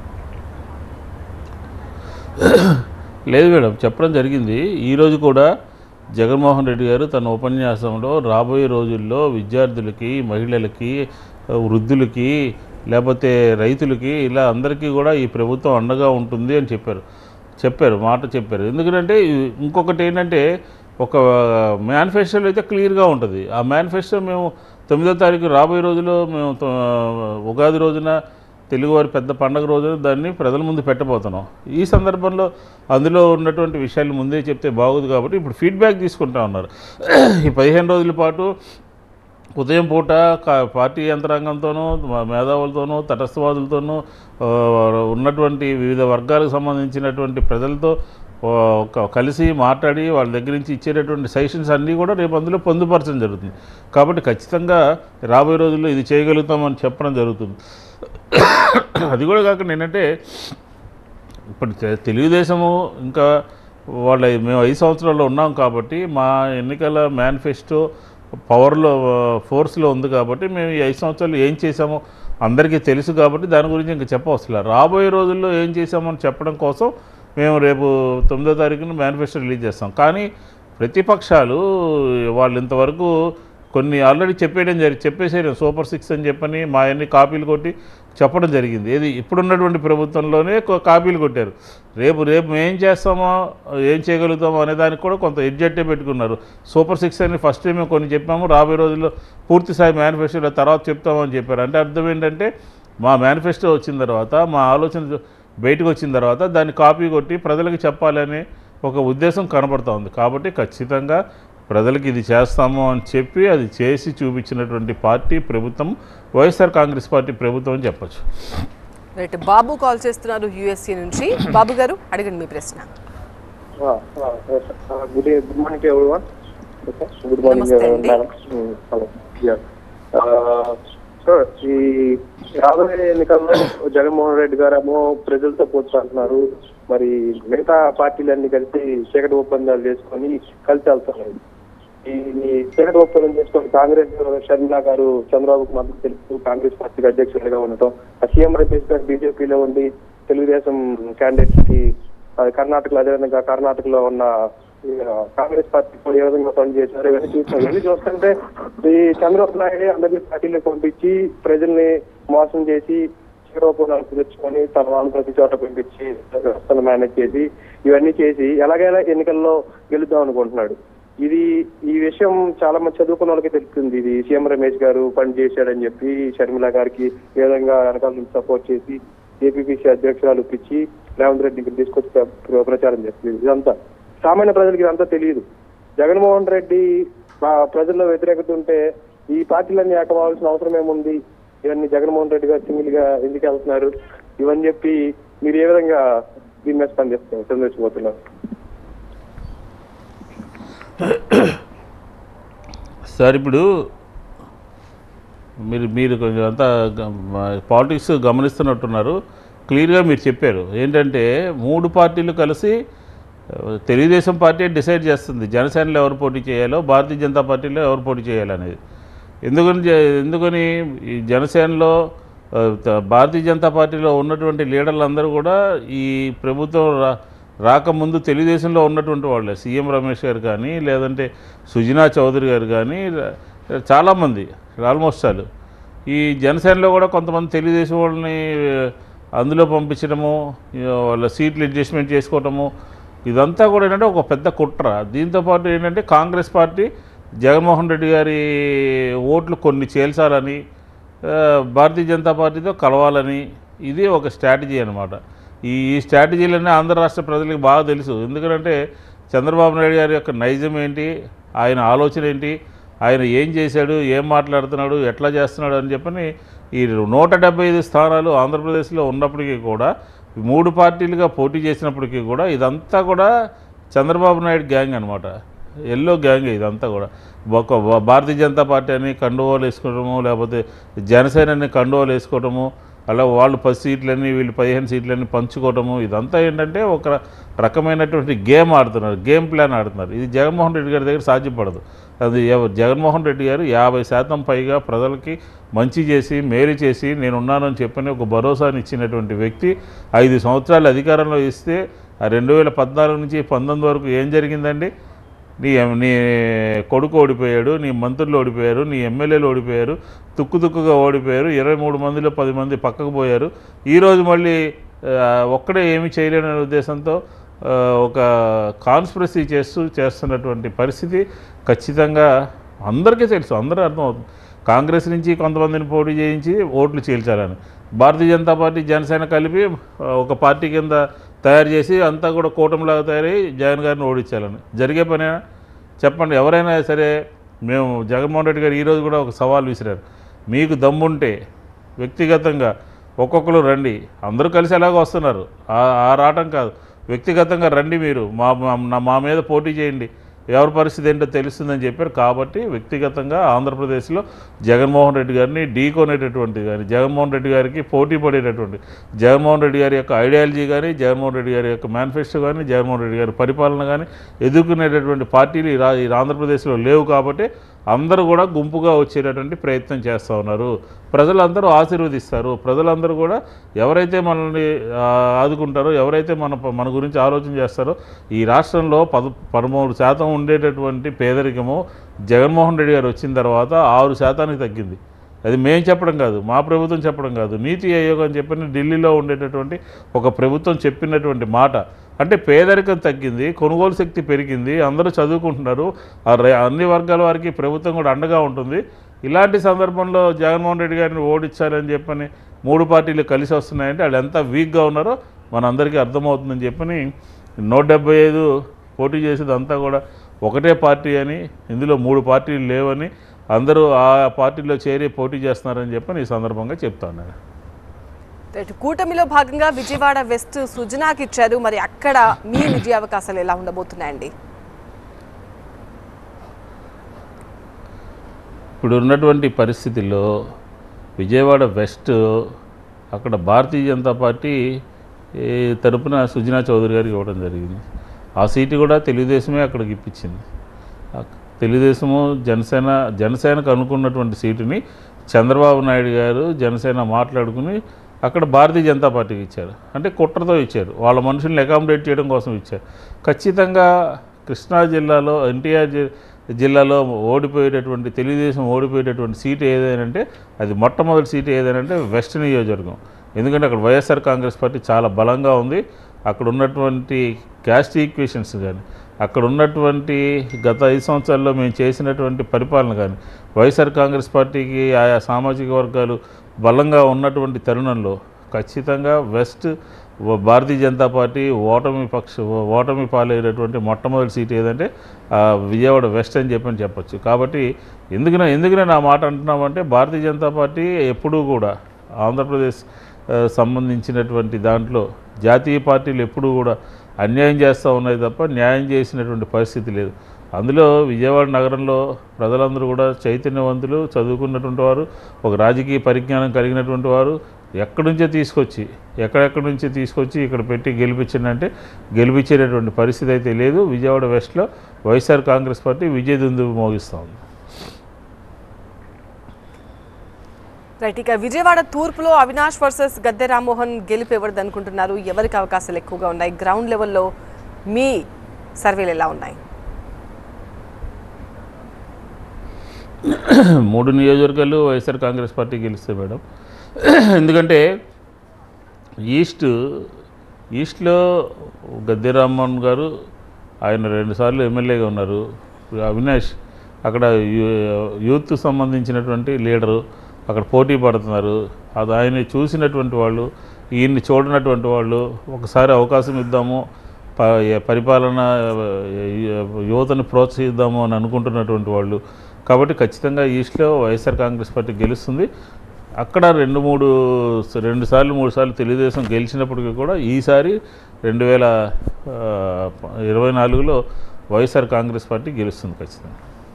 లేదు మేడం చెప్పడం జరిగింది ఈరోజు కూడా జగన్మోహన్ రెడ్డి గారు తన ఉపన్యాసంలో రాబోయే రోజుల్లో విద్యార్థులకి మహిళలకి వృద్ధులకి లేకపోతే రైతులకి ఇలా అందరికీ కూడా ఈ ప్రభుత్వం అండగా ఉంటుంది అని చెప్పారు చెప్పారు మాట చెప్పారు ఎందుకంటే ఈ- ఇంకొకటి ఏంటంటే ఒక మేనిఫెస్టోలో అయితే క్లియర్గా ఉంటుంది ఆ మేనిఫెస్టో మేము తొమ్మిదో తారీఖు రాబోయే రోజుల్లో మేము తో- ఉగాది రోజున తెలుగువారి పెద్ద పండగ రోజున దాన్ని ప్రజల ముందు పెట్టబోతున్నాం ఈ సందర్భంలో అందులో ఉన్నటువంటి విషయాలు ముందే చెప్తే బాగోదు కాబట్టి ఇప్పుడు ఫీడ్బ్యాక్ తీసుకుంటా ఉన్నారు ఈ పదిహేను రోజుల పాటు ఉదయం పూట కా- పార్టీ యంత్రాంగంతోనూ మా మేధావులతోనూ తటస్థవాదులతోనూ ఆ, ఉన్నటువంటి వివిధ వర్గాలకు సంబంధించినటువంటి ప్రజలతో ఆ, ఒక కలిసి మాట్లాడి వాళ్ళ దగ్గర నుంచి ఇచ్చేటటువంటి సజెషన్స్ అన్నీ కూడా రేపు అందులో పొందుపరచడం జరుగుతుంది కాబట్టి ఖచ్చితంగా రాబోయే రోజుల్లో ఇది చేయగలుగుతామని చెప్పడం జరుగుతుంది అది కూడా కాకుండా ఏంటంటే ఇప్పుడు తె- తెలుగుదేశము ఇంకా వాళ్ళ మేము ఐదు సంవత్సరాల్లో ఉన్నాం కాబట్టి మా ఎన్నికల మేనిఫెస్టో పవర్లో ఫోర్స్లో ఉంది కాబట్టి మేము ఈ ఐదు సంవత్సరాలు ఏం చేసామో అందరికీ తెలుసు కాబట్టి దాని గురించి ఇంకా చెప్పవసలే రాబోయే రోజుల్లో ఏం చేసామని చెప్పడం కోసం మేము రేపు తొమ్మిదో తారీఖున మేనిఫెస్టో రిలీజ్ చేస్తాం కానీ ప్రతిపక్షాలు వాళ్ళు ఇంతవరకు కొన్ని ఆల్రెడీ చెప్పేయడం జరిగి చెప్పేసారు సూపర్ సిక్స్ అని చెప్పని మా అన్ని కాపీలు కొట్టి చెప్పడం జరిగింది ఏది ఇప్పుడున్నటువంటి ప్రభుత్వంలోనే కొ- కాపీలు కొట్టారు రేపు రేపు మేము ఏం చేస్తామో ఏం చేయగలుగుతామో అనే దానికి కూడా కొంత ఎడ్జెట్టే పెట్టుకున్నారు సూపర్ సిక్స్ అని ఫస్ట్ టైం మేము కొన్ని చెప్పాము రాబోయే రోజుల్లో పూర్తి స్థాయి మేనిఫెస్టోలో తర్వాత చెప్తామని చెప్పారు అంటే అర్థం ఏంటంటే మా మేనిఫెస్టో వచ్చిన తర్వాత మా ఆలోచన బయటకు వచ్చిన తర్వాత దాన్ని కాపీ కొట్టి ప్రజలకు చెప్పాలనే ఒక ఉద్దేశం కనబడుతూ ఉంది కాబట్టి ఖచ్చితంగా ప్రజలకు ఇది చేస్తాము అని చెప్పి అది చేసి చూపించినటువంటి పార్టీ ప్రభుత్వం వైఎస్ఆర్ కాంగ్రెస్ పార్టీ ప్రభుత్వం అని చెప్పొచ్చు రైట్ బాబు కాల్ చేస్తున్నారు యుఎస్ఏ నుంచి బాబు గారు అడగండి మీ ప్రశ్న good good morning to everyone good morning నమస్తే అండి. మేడం హలో సార్ ఈ రాబోయే ఎన్నికల్లో జగన్మోహన్ రెడ్డి గారేమో ప్రజలతో పోతా అంటున్నారు మరి మిగతా పార్టీలన్నీ కలిసి చీకటి ఒప్పందాలు చేసుకొని కలిసి వెళ్తున్నారు ఈ ఈ చీకటి ఒప్పందం చేసుకొని కాంగ్రెస్ షర్మిల గారు చంద్రబాబుకు మద్దతు తెలుపుతూ కాంగ్రెస్ పార్టీకి అధ్యక్షులుగా ఉండటం ఆ సీఎం రమేష్ గారు బీజేపీలో ఉండి తెలుగుదేశం క్యాండిడేట్స్ కి అది కర్ణాటకలో అదేవిధంగా కర్ణాటకలో ఉన్న ఈ, ఆ, కాంగ్రెస్ పార్టీ కూడా ఏ విధంగా పనిచేశారు ఇవన్నీ చూస్తాం ఇవన్నీ చూస్తుంటే ఈ చంద్రబాబు నాయుడు అందరినీ పార్టీలకు పంపించి ప్రజల్ని మోసం చేసి చీరొప్పందాలు కుదుర్చుకొని తన వాళ్ళు ప్రతి చోట పంపించి వ్యవస్థను మేనేజ్ చేసి ఇవన్నీ చేసి ఎలాగైనా ఎన్నికల్లో గెలుద్దాం అనుకుంటున్నాడు ఇది ఈ విషయం చాలా మంది చదువుకున్న వాళ్ళకి తెలుస్తుంది ఇది సీఎం రమేష్ గారు పని చేశాడని చెప్పి షర్మిల గారికి ఏ విధంగా వెనకాల నుంచి సపోర్ట్ చేసి ఏపీపీసీ అధ్యక్షురాలు ఇప్పించి రేవంత్ రెడ్డికి తీసుకొచ్చి ప్ర- ప్రచారం చేస్తుంది ఇదంతా సామాన్య ప్రజలకు ఇదంతా తెలియదు జగన్మోహన్ రెడ్డి ఆ ప్రజల్లో వ్యతిరేకత ఉంటే ఈ పార్టీలన్నీ ఏకమవలసిన అవసరం ఏముంది ఇవన్నీ జగన్మోహన్ రెడ్డి గారు సింగిల్ గా ఎందుకు వెళ్తున్నారు ఇవన్నీ చెప్పి మీరు ఏ విధంగా దీని మీద స్పందిస్తారు సందేశపోతున్నారు సార్ ఇప్పుడు మీరు మీరు కొంచెం అంతా పాలిటిక్స్ గమనిస్తున్నట్టున్నారు క్లియర్గా మీరు చెప్పారు ఏంటంటే మూడు పార్టీలు కలిసి ఆ, తెలుగుదేశం పార్టీ డిసైడ్ చేస్తుంది జనసేనలో ఎవరు పోటీ చేయాలో భారతీయ జనతా పార్టీలో ఎవరు పోటీ చేయాలనేది ఎందుకని చే- ఎందుకని ఈ జనసేనలో ఆ, త- భారతీయ జనతా పార్టీలో ఉన్నటువంటి లీడర్లందరూ కూడా ఈ ప్రభుత్వం రా రాకముందు తెలుగుదేశంలో ఉన్నటువంటి వాళ్ళే సీఎం రమేష్ గారు కానీ లేదంటే సుజనా చౌదరి గారు కానీ ర- చాలామంది ఆల్మోస్ట్ చాలు ఈ జనసేనలో కూడా కొంతమంది తెలుగుదేశం వాళ్ళని అందులో పంపించడము ఈ వాళ్ళ సీట్లు అడ్జస్ట్మెంట్ చేసుకోవటము ఇదంతా కూడా ఏంటంటే ఒక పెద్ద కుట్ర దీంతోపాటు ఏంటంటే కాంగ్రెస్ పార్టీ జగన్మోహన్ రెడ్డి గారి ఓట్లు కొన్ని చేల్చాలని ఆ, భారతీయ జనతా పార్టీతో కలవాలని ఇది ఒక స్ట్రాటజీ అనమాట ఈ ఈ స్ట్రాటజీలన్నీ ఆంధ్ర రాష్ట్ర ప్రజలకు బాగా తెలుసు ఎందుకంటే చంద్రబాబు నాయుడు గారి యొక్క నైజం ఏంటి ఆయన ఆలోచన ఏంటి ఆయన ఏం చేశాడు ఏం మాట్లాడుతున్నాడు ఎట్లా చేస్తున్నాడు అని చెప్పని ఈ నూట డెబ్బై ఐదు స్థానాలు ఆంధ్రప్రదేశ్లో ఉన్నప్పటికీ కూడా ఈ మూడు పార్టీలుగా పోటీ చేసినప్పటికీ కూడా ఇదంతా కూడా చంద్రబాబు నాయుడు గ్యాంగ్ అనమాట ఎల్లో గ్యాంగ్ ఇదంతా కూడా ఒక భా- భారతీయ జనతా పార్టీ అని కండువాలు వేసుకోవడము లేకపోతే జనసేన అని కండువాలు వేసుకోవడము అలా వాళ్ళు పది సీట్లని వీళ్ళు పదిహేను సీట్లని పంచుకోవడము ఇదంతా ఏంటంటే ఒక రకమైనటువంటి గేమ్ ఆడుతున్నారు గేమ్ ప్లాన్ ఆడుతున్నారు ఇది జగన్మోహన్ రెడ్డి గారి దగ్గర సాధ్యపడదు అది ఎవ- జగన్మోహన్ రెడ్డి గారు యాభై శాతం పైగా ప్రజలకి మంచి చేసి మేలు చేసి నేనున్నానని చెప్పని ఒక భరోసాని ఇచ్చినటువంటి వ్యక్తి ఐదు సంవత్సరాలు అధికారంలో ఇస్తే ఆ రెండు వేల పద్నాలుగు నుంచి పంతొమ్మిది వరకు ఏం జరిగిందండి నీ నీ కొడుకు ఓడిపోయాడు నీ మంత్రులు ఓడిపోయారు నీ ఎమ్మెల్యేలు ఓడిపోయారు తుక్కు తుక్కుగా ఓడిపోయారు ఇరవై మూడు మందిలో పది మంది పక్కకు పోయారు ఈరోజు మళ్ళీ ఆ, ఒక్కడే ఏమీ చేయలేని ఉద్దేశంతో ఆ, ఒక కాన్స్పిరసీ చేస్తూ చేస్తున్నటువంటి పరిస్థితి ఖచ్చితంగా అందరికీ తెలుసు అందరూ అర్థమవుతుంది కాంగ్రెస్ నుంచి కొంతమందిని పోటీ చేయించి ఓట్లు చీల్చాలని భారతీయ జనతా పార్టీ జనసేన కలిపి ఆ, ఒక పార్టీ కింద తయారు చేసి అంతా కూడా కూటమిలాగా తయారై జగన్ గారిని ఓడించాలని జరిగే పనేనా చెప్పండి ఎవరైనా సరే మేము జగన్మోహన్ రెడ్డి గారు ఈరోజు కూడా ఒక సవాల్ విసిరారు మీకు దమ్ముంటే వ్యక్తిగతంగా ఒక్కొక్కరు రండి అందరూ కలిసి ఎలాగో వస్తున్నారు ఆ- ఆ రావటం కాదు వ్యక్తిగతంగా రండి మీరు మా మా- నా- మా మీద పోటీ చేయండి ఎవరి పరిస్థితి ఏంటో తెలుస్తుందని చెప్పారు కాబట్టి వ్యక్తిగతంగా ఆంధ్రప్రదేశ్లో జగన్మోహన్ రెడ్డి గారిని ఢీకొనేటటువంటి కానీ జగన్మోహన్ రెడ్డి గారికి పోటీ పడేటటువంటి జగన్మోహన్ రెడ్డి గారి యొక్క ఐడియాలజీ కానీ జగన్మోహన్ రెడ్డి గారి యొక్క మేనిఫెస్టో కానీ జగన్మోహన్ రెడ్డి గారి పరిపాలన కానీ ఎదుర్కొనేటటువంటి పార్టీలు ఈ రా ఈ ఆంధ్రప్రదేశ్లో లేవు కాబట్టి అందరూ కూడా గుంపుగా వచ్చేటటువంటి ప్రయత్నం చేస్తూ ఉన్నారు ప్రజలందరూ ఆశీర్వదిస్తారు ప్రజలందరూ కూడా ఎవరైతే మనల్ని ఆ, ఆదుకుంటారో ఎవరైతే మన ప- మన గురించి ఆలోచన చేస్తారో ఈ రాష్ట్రంలో పద పదమూడు శాతం ఉండేటటువంటి పేదరికము జగన్మోహన్ రెడ్డి గారు వచ్చిన తర్వాత ఆరు శాతానికి తగ్గింది అది మేము చెప్పడం కాదు మా ప్రభుత్వం చెప్పడం కాదు నీతి ఆయోగ్ అని చెప్పిన ఢిల్లీలో ఉండేటటువంటి ఒక ప్రభుత్వం చెప్పినటువంటి మాట అంటే పేదరికం తగ్గింది కొనుగోలు శక్తి పెరిగింది అందరూ చదువుకుంటున్నారు ఆ రే- అన్ని వర్గాల వారికి ప్రభుత్వం కూడా అండగా ఉంటుంది ఇలాంటి సందర్భంలో జగన్మోహన్ రెడ్డి గారిని ఓడించాలని చెప్పని మూడు పార్టీలు కలిసి వస్తున్నాయంటే వాళ్ళు ఎంత వీక్గా ఉన్నారో మనందరికీ అర్థమవుతుందని చెప్పని నూట డెబ్బై ఐదు పోటీ చేసేది అంతా కూడా ఒకటే పార్టీ అని ఇందులో మూడు పార్టీలు లేవని అందరూ ఆ పార్టీలో చేరి పోటీ చేస్తున్నారని చెప్పని ఈ సందర్భంగా చెప్తాను రైట్. కూటమిలో భాగంగా విజయవాడ వెస్ట్ సుజనాకి ఇచ్చారు మరి అక్కడ మీ విజయ అవకాశాలు ఎలా ఉండబోతున్నాయండి ఇప్పుడు ఉన్నటువంటి పరిస్థితుల్లో విజయవాడ వెస్ట్ అక్కడ భారతీయ జనతా పార్టీ ఏ, తరపున సుజనా చౌదరి గారికి ఇవ్వడం జరిగింది ఆ సీటు కూడా తెలుగుదేశమే అక్కడికి ఇప్పించింది ఆ తెలుగుదేశము జనసేన జనసేనకు అనుకున్నటువంటి సీటుని చంద్రబాబు నాయుడు గారు జనసేన మాట్లాడుకుని అక్కడ భారతీయ జనతా పార్టీకి ఇచ్చారు అంటే కుట్రతో ఇచ్చారు వాళ్ళ మనుషుల్ని అకామిడేట్ చేయడం కోసం ఇచ్చారు ఖచ్చితంగా కృష్ణా జిల్లాలో ఎన్టీఆర్ జి- జిల్లాలో ఓడిపోయేటటువంటి తెలుగుదేశం ఓడిపోయేటటువంటి సీటు ఏదైనంటే అది మొట్టమొదటి సీటు ఏదైనంటే వెస్ట్ నియోజకవర్గం ఎందుకంటే అక్కడ వైఎస్ఆర్ కాంగ్రెస్ పార్టీ చాలా బలంగా ఉంది అక్కడ ఉన్నటువంటి క్యాస్ట్ ఈక్వేషన్స్ కానీ అక్కడ ఉన్నటువంటి గత ఐదు సంవత్సరాల్లో మేము చేసినటువంటి పరిపాలన కానీ వైఎస్ఆర్ కాంగ్రెస్ పార్టీకి ఆయా సామాజిక వర్గాలు బలంగా ఉన్నటువంటి తరుణంలో ఖచ్చితంగా వెస్ట్ వ- భారతీయ జనతా పార్టీ ఓటమి పక్ష ఓటమి పాలైనటువంటి మొట్టమొదటి సీట్ ఏదంటే ఆ, విజయవాడ వెస్ట్ అని చెప్పని చెప్పొచ్చు కాబట్టి ఎందుకున ఎందుకునే నా మాట అంటున్నామంటే భారతీయ జనతా పార్టీ ఎప్పుడూ కూడా ఆంధ్రప్రదేశ్ ఆ, సంబంధించినటువంటి దాంట్లో జాతీయ పార్టీలు ఎప్పుడూ కూడా అన్యాయం చేస్తూ ఉన్నాయి తప్ప న్యాయం చేసినటువంటి పరిస్థితి లేదు అందులో విజయవాడ నగరంలో ప్రజలందరూ కూడా చైతన్యవంతులు చదువుకున్నటువంటి వారు ఒక రాజకీయ పరిజ్ఞానం కలిగినటువంటి వారు ఎక్కడి నుంచో తీసుకొచ్చి ఎక్కడెక్కడి నుంచి తీసుకొచ్చి ఇక్కడ పెట్టి గెలిపించిందంటే గెలిపించేటటువంటి పరిస్థితి అయితే లేదు విజయవాడ వెస్ట్లో వైఎస్ఆర్ కాంగ్రెస్ పార్టీ విజయదుందు మోగిస్తూ ఉంది రైట్ ఇక విజయవాడ తూర్పులో అవినాష్ వర్సెస్ గద్దె రామ్మోహన్ గెలుపు ఎవరిది అనుకుంటున్నారు ఎవరికి అవకాశాలు ఎక్కువగా ఉన్నాయి గ్రౌండ్ లెవెల్లో మీ సర్వేలు ఎలా ఉన్నాయి మూడు నియోజకవర్గాలు వైఎస్ఆర్ కాంగ్రెస్ పార్టీ గెలుస్తాయి మేడం ఎందుకంటే ఈస్ట్ ఈస్ట్లో గద్దె రామ్మోహన్ గారు ఆయన రెండుసార్లు ఎమ్మెల్యేగా ఉన్నారు అవినాష్ అక్కడ యూ- యూత్ సంబంధించినటువంటి లీడరు అక్కడ పోటీ పడుతున్నారు అది ఆయన చూసినటువంటి వాళ్ళు ఈయన్ని చూడనటువంటి వాళ్ళు ఒకసారి అవకాశం ఇద్దాము ప- పరిపాలన యువతను ప్రోత్సహిద్దాము అని అనుకుంటున్నటువంటి వాళ్ళు కాబట్టి ఖచ్చితంగా ఈస్ట్లో వైఎస్ఆర్ కాంగ్రెస్ పార్టీ గెలుస్తుంది అక్కడ రెండు మూడు రెండు సార్లు మూడు సార్లు తెలుగుదేశం గెలిచినప్పటికీ కూడా ఈసారి రెండు వేల ఆ, ఇరవై నాలుగులో వైఎస్ఆర్ కాంగ్రెస్ పార్టీ గెలుస్తుంది ఖచ్చితంగా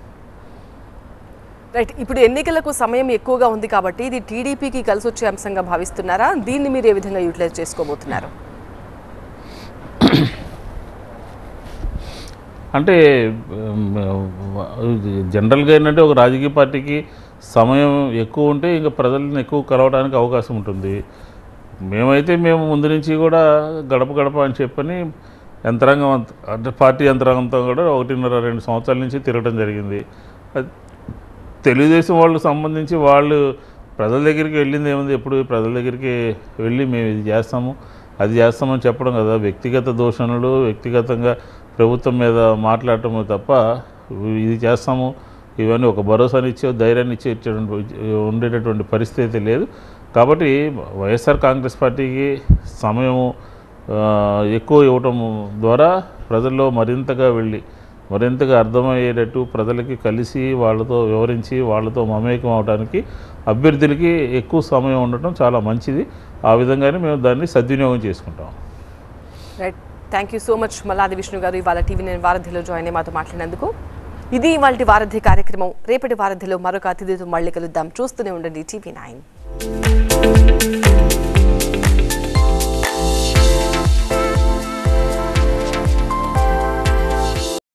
రైట్ ఇప్పుడు ఎన్నికలకు సమయం ఎక్కువగా ఉంది కాబట్టి ఇది టీడీపీకి కలిసి వచ్చే అంశంగా భావిస్తున్నారా దీన్ని మీరు ఏ విధంగా యూటిలైజ్ చేసుకోబోతున్నారు అంటే జనరల్గా ఏంటంటే ఒక రాజకీయ పార్టీకి సమయం ఎక్కువ ఉంటే ఇంకా ప్రజలను ఎక్కువ కలవడానికి అవకాశం ఉంటుంది మేమైతే మేము ముందు నుంచి కూడా గడప గడప అని చెప్పని యంత్రాంగం అంత అంటే పార్టీ యంత్రాంగంతో కూడా ఒకటిన్నర రెండు సంవత్సరాల నుంచి తిరగడం జరిగింది అది తెలుగుదేశం వాళ్ళకి సంబంధించి వాళ్ళు ప్రజల దగ్గరికి వెళ్ళింది ఏముంది ఎప్పుడు ప్రజల దగ్గరికి వెళ్ళి మేము ఇది చేస్తాము అది చేస్తామని చెప్పడం కదా వ్యక్తిగత దూషణలు వ్యక్తిగతంగా ప్రభుత్వం మీద మాట్లాడటము తప్ప ఇది చేస్తాము ఇవన్నీ ఒక భరోసాని ఇచ్చే ధైర్యాన్ని ఇచ్చే ఇచ్చేటువంటి ఉండేటటువంటి పరిస్థితి అయితే లేదు కాబట్టి వైఎస్ఆర్ కాంగ్రెస్ పార్టీకి సమయము ఆ, ఎక్కువ ఇవ్వటం ద్వారా ప్రజల్లో మరింతగా వెళ్ళి మరింతగా అర్థమయ్యేటట్టు ప్రజలకి కలిసి వాళ్ళతో వివరించి వాళ్ళతో మమేకం అవడానికి అభ్యర్థులకి ఎక్కువ సమయం ఉండటం చాలా మంచిది ఆ విధంగానే మేము దాన్ని సద్వినియోగం చేసుకుంటాం right thank you so much Malladi Vishnu garu ఇవాళ టీవీ నేను వారధిలో జాయిన్ అయ్యి మాతో మాట్లాడినందుకు ఇది ఇవాళ వారధి కార్యక్రమం రేపటి వారధిలో మరొక అతిథితో మళ్ళీ కలుద్దాం చూస్తూనే ఉండండి టీవీ నైన్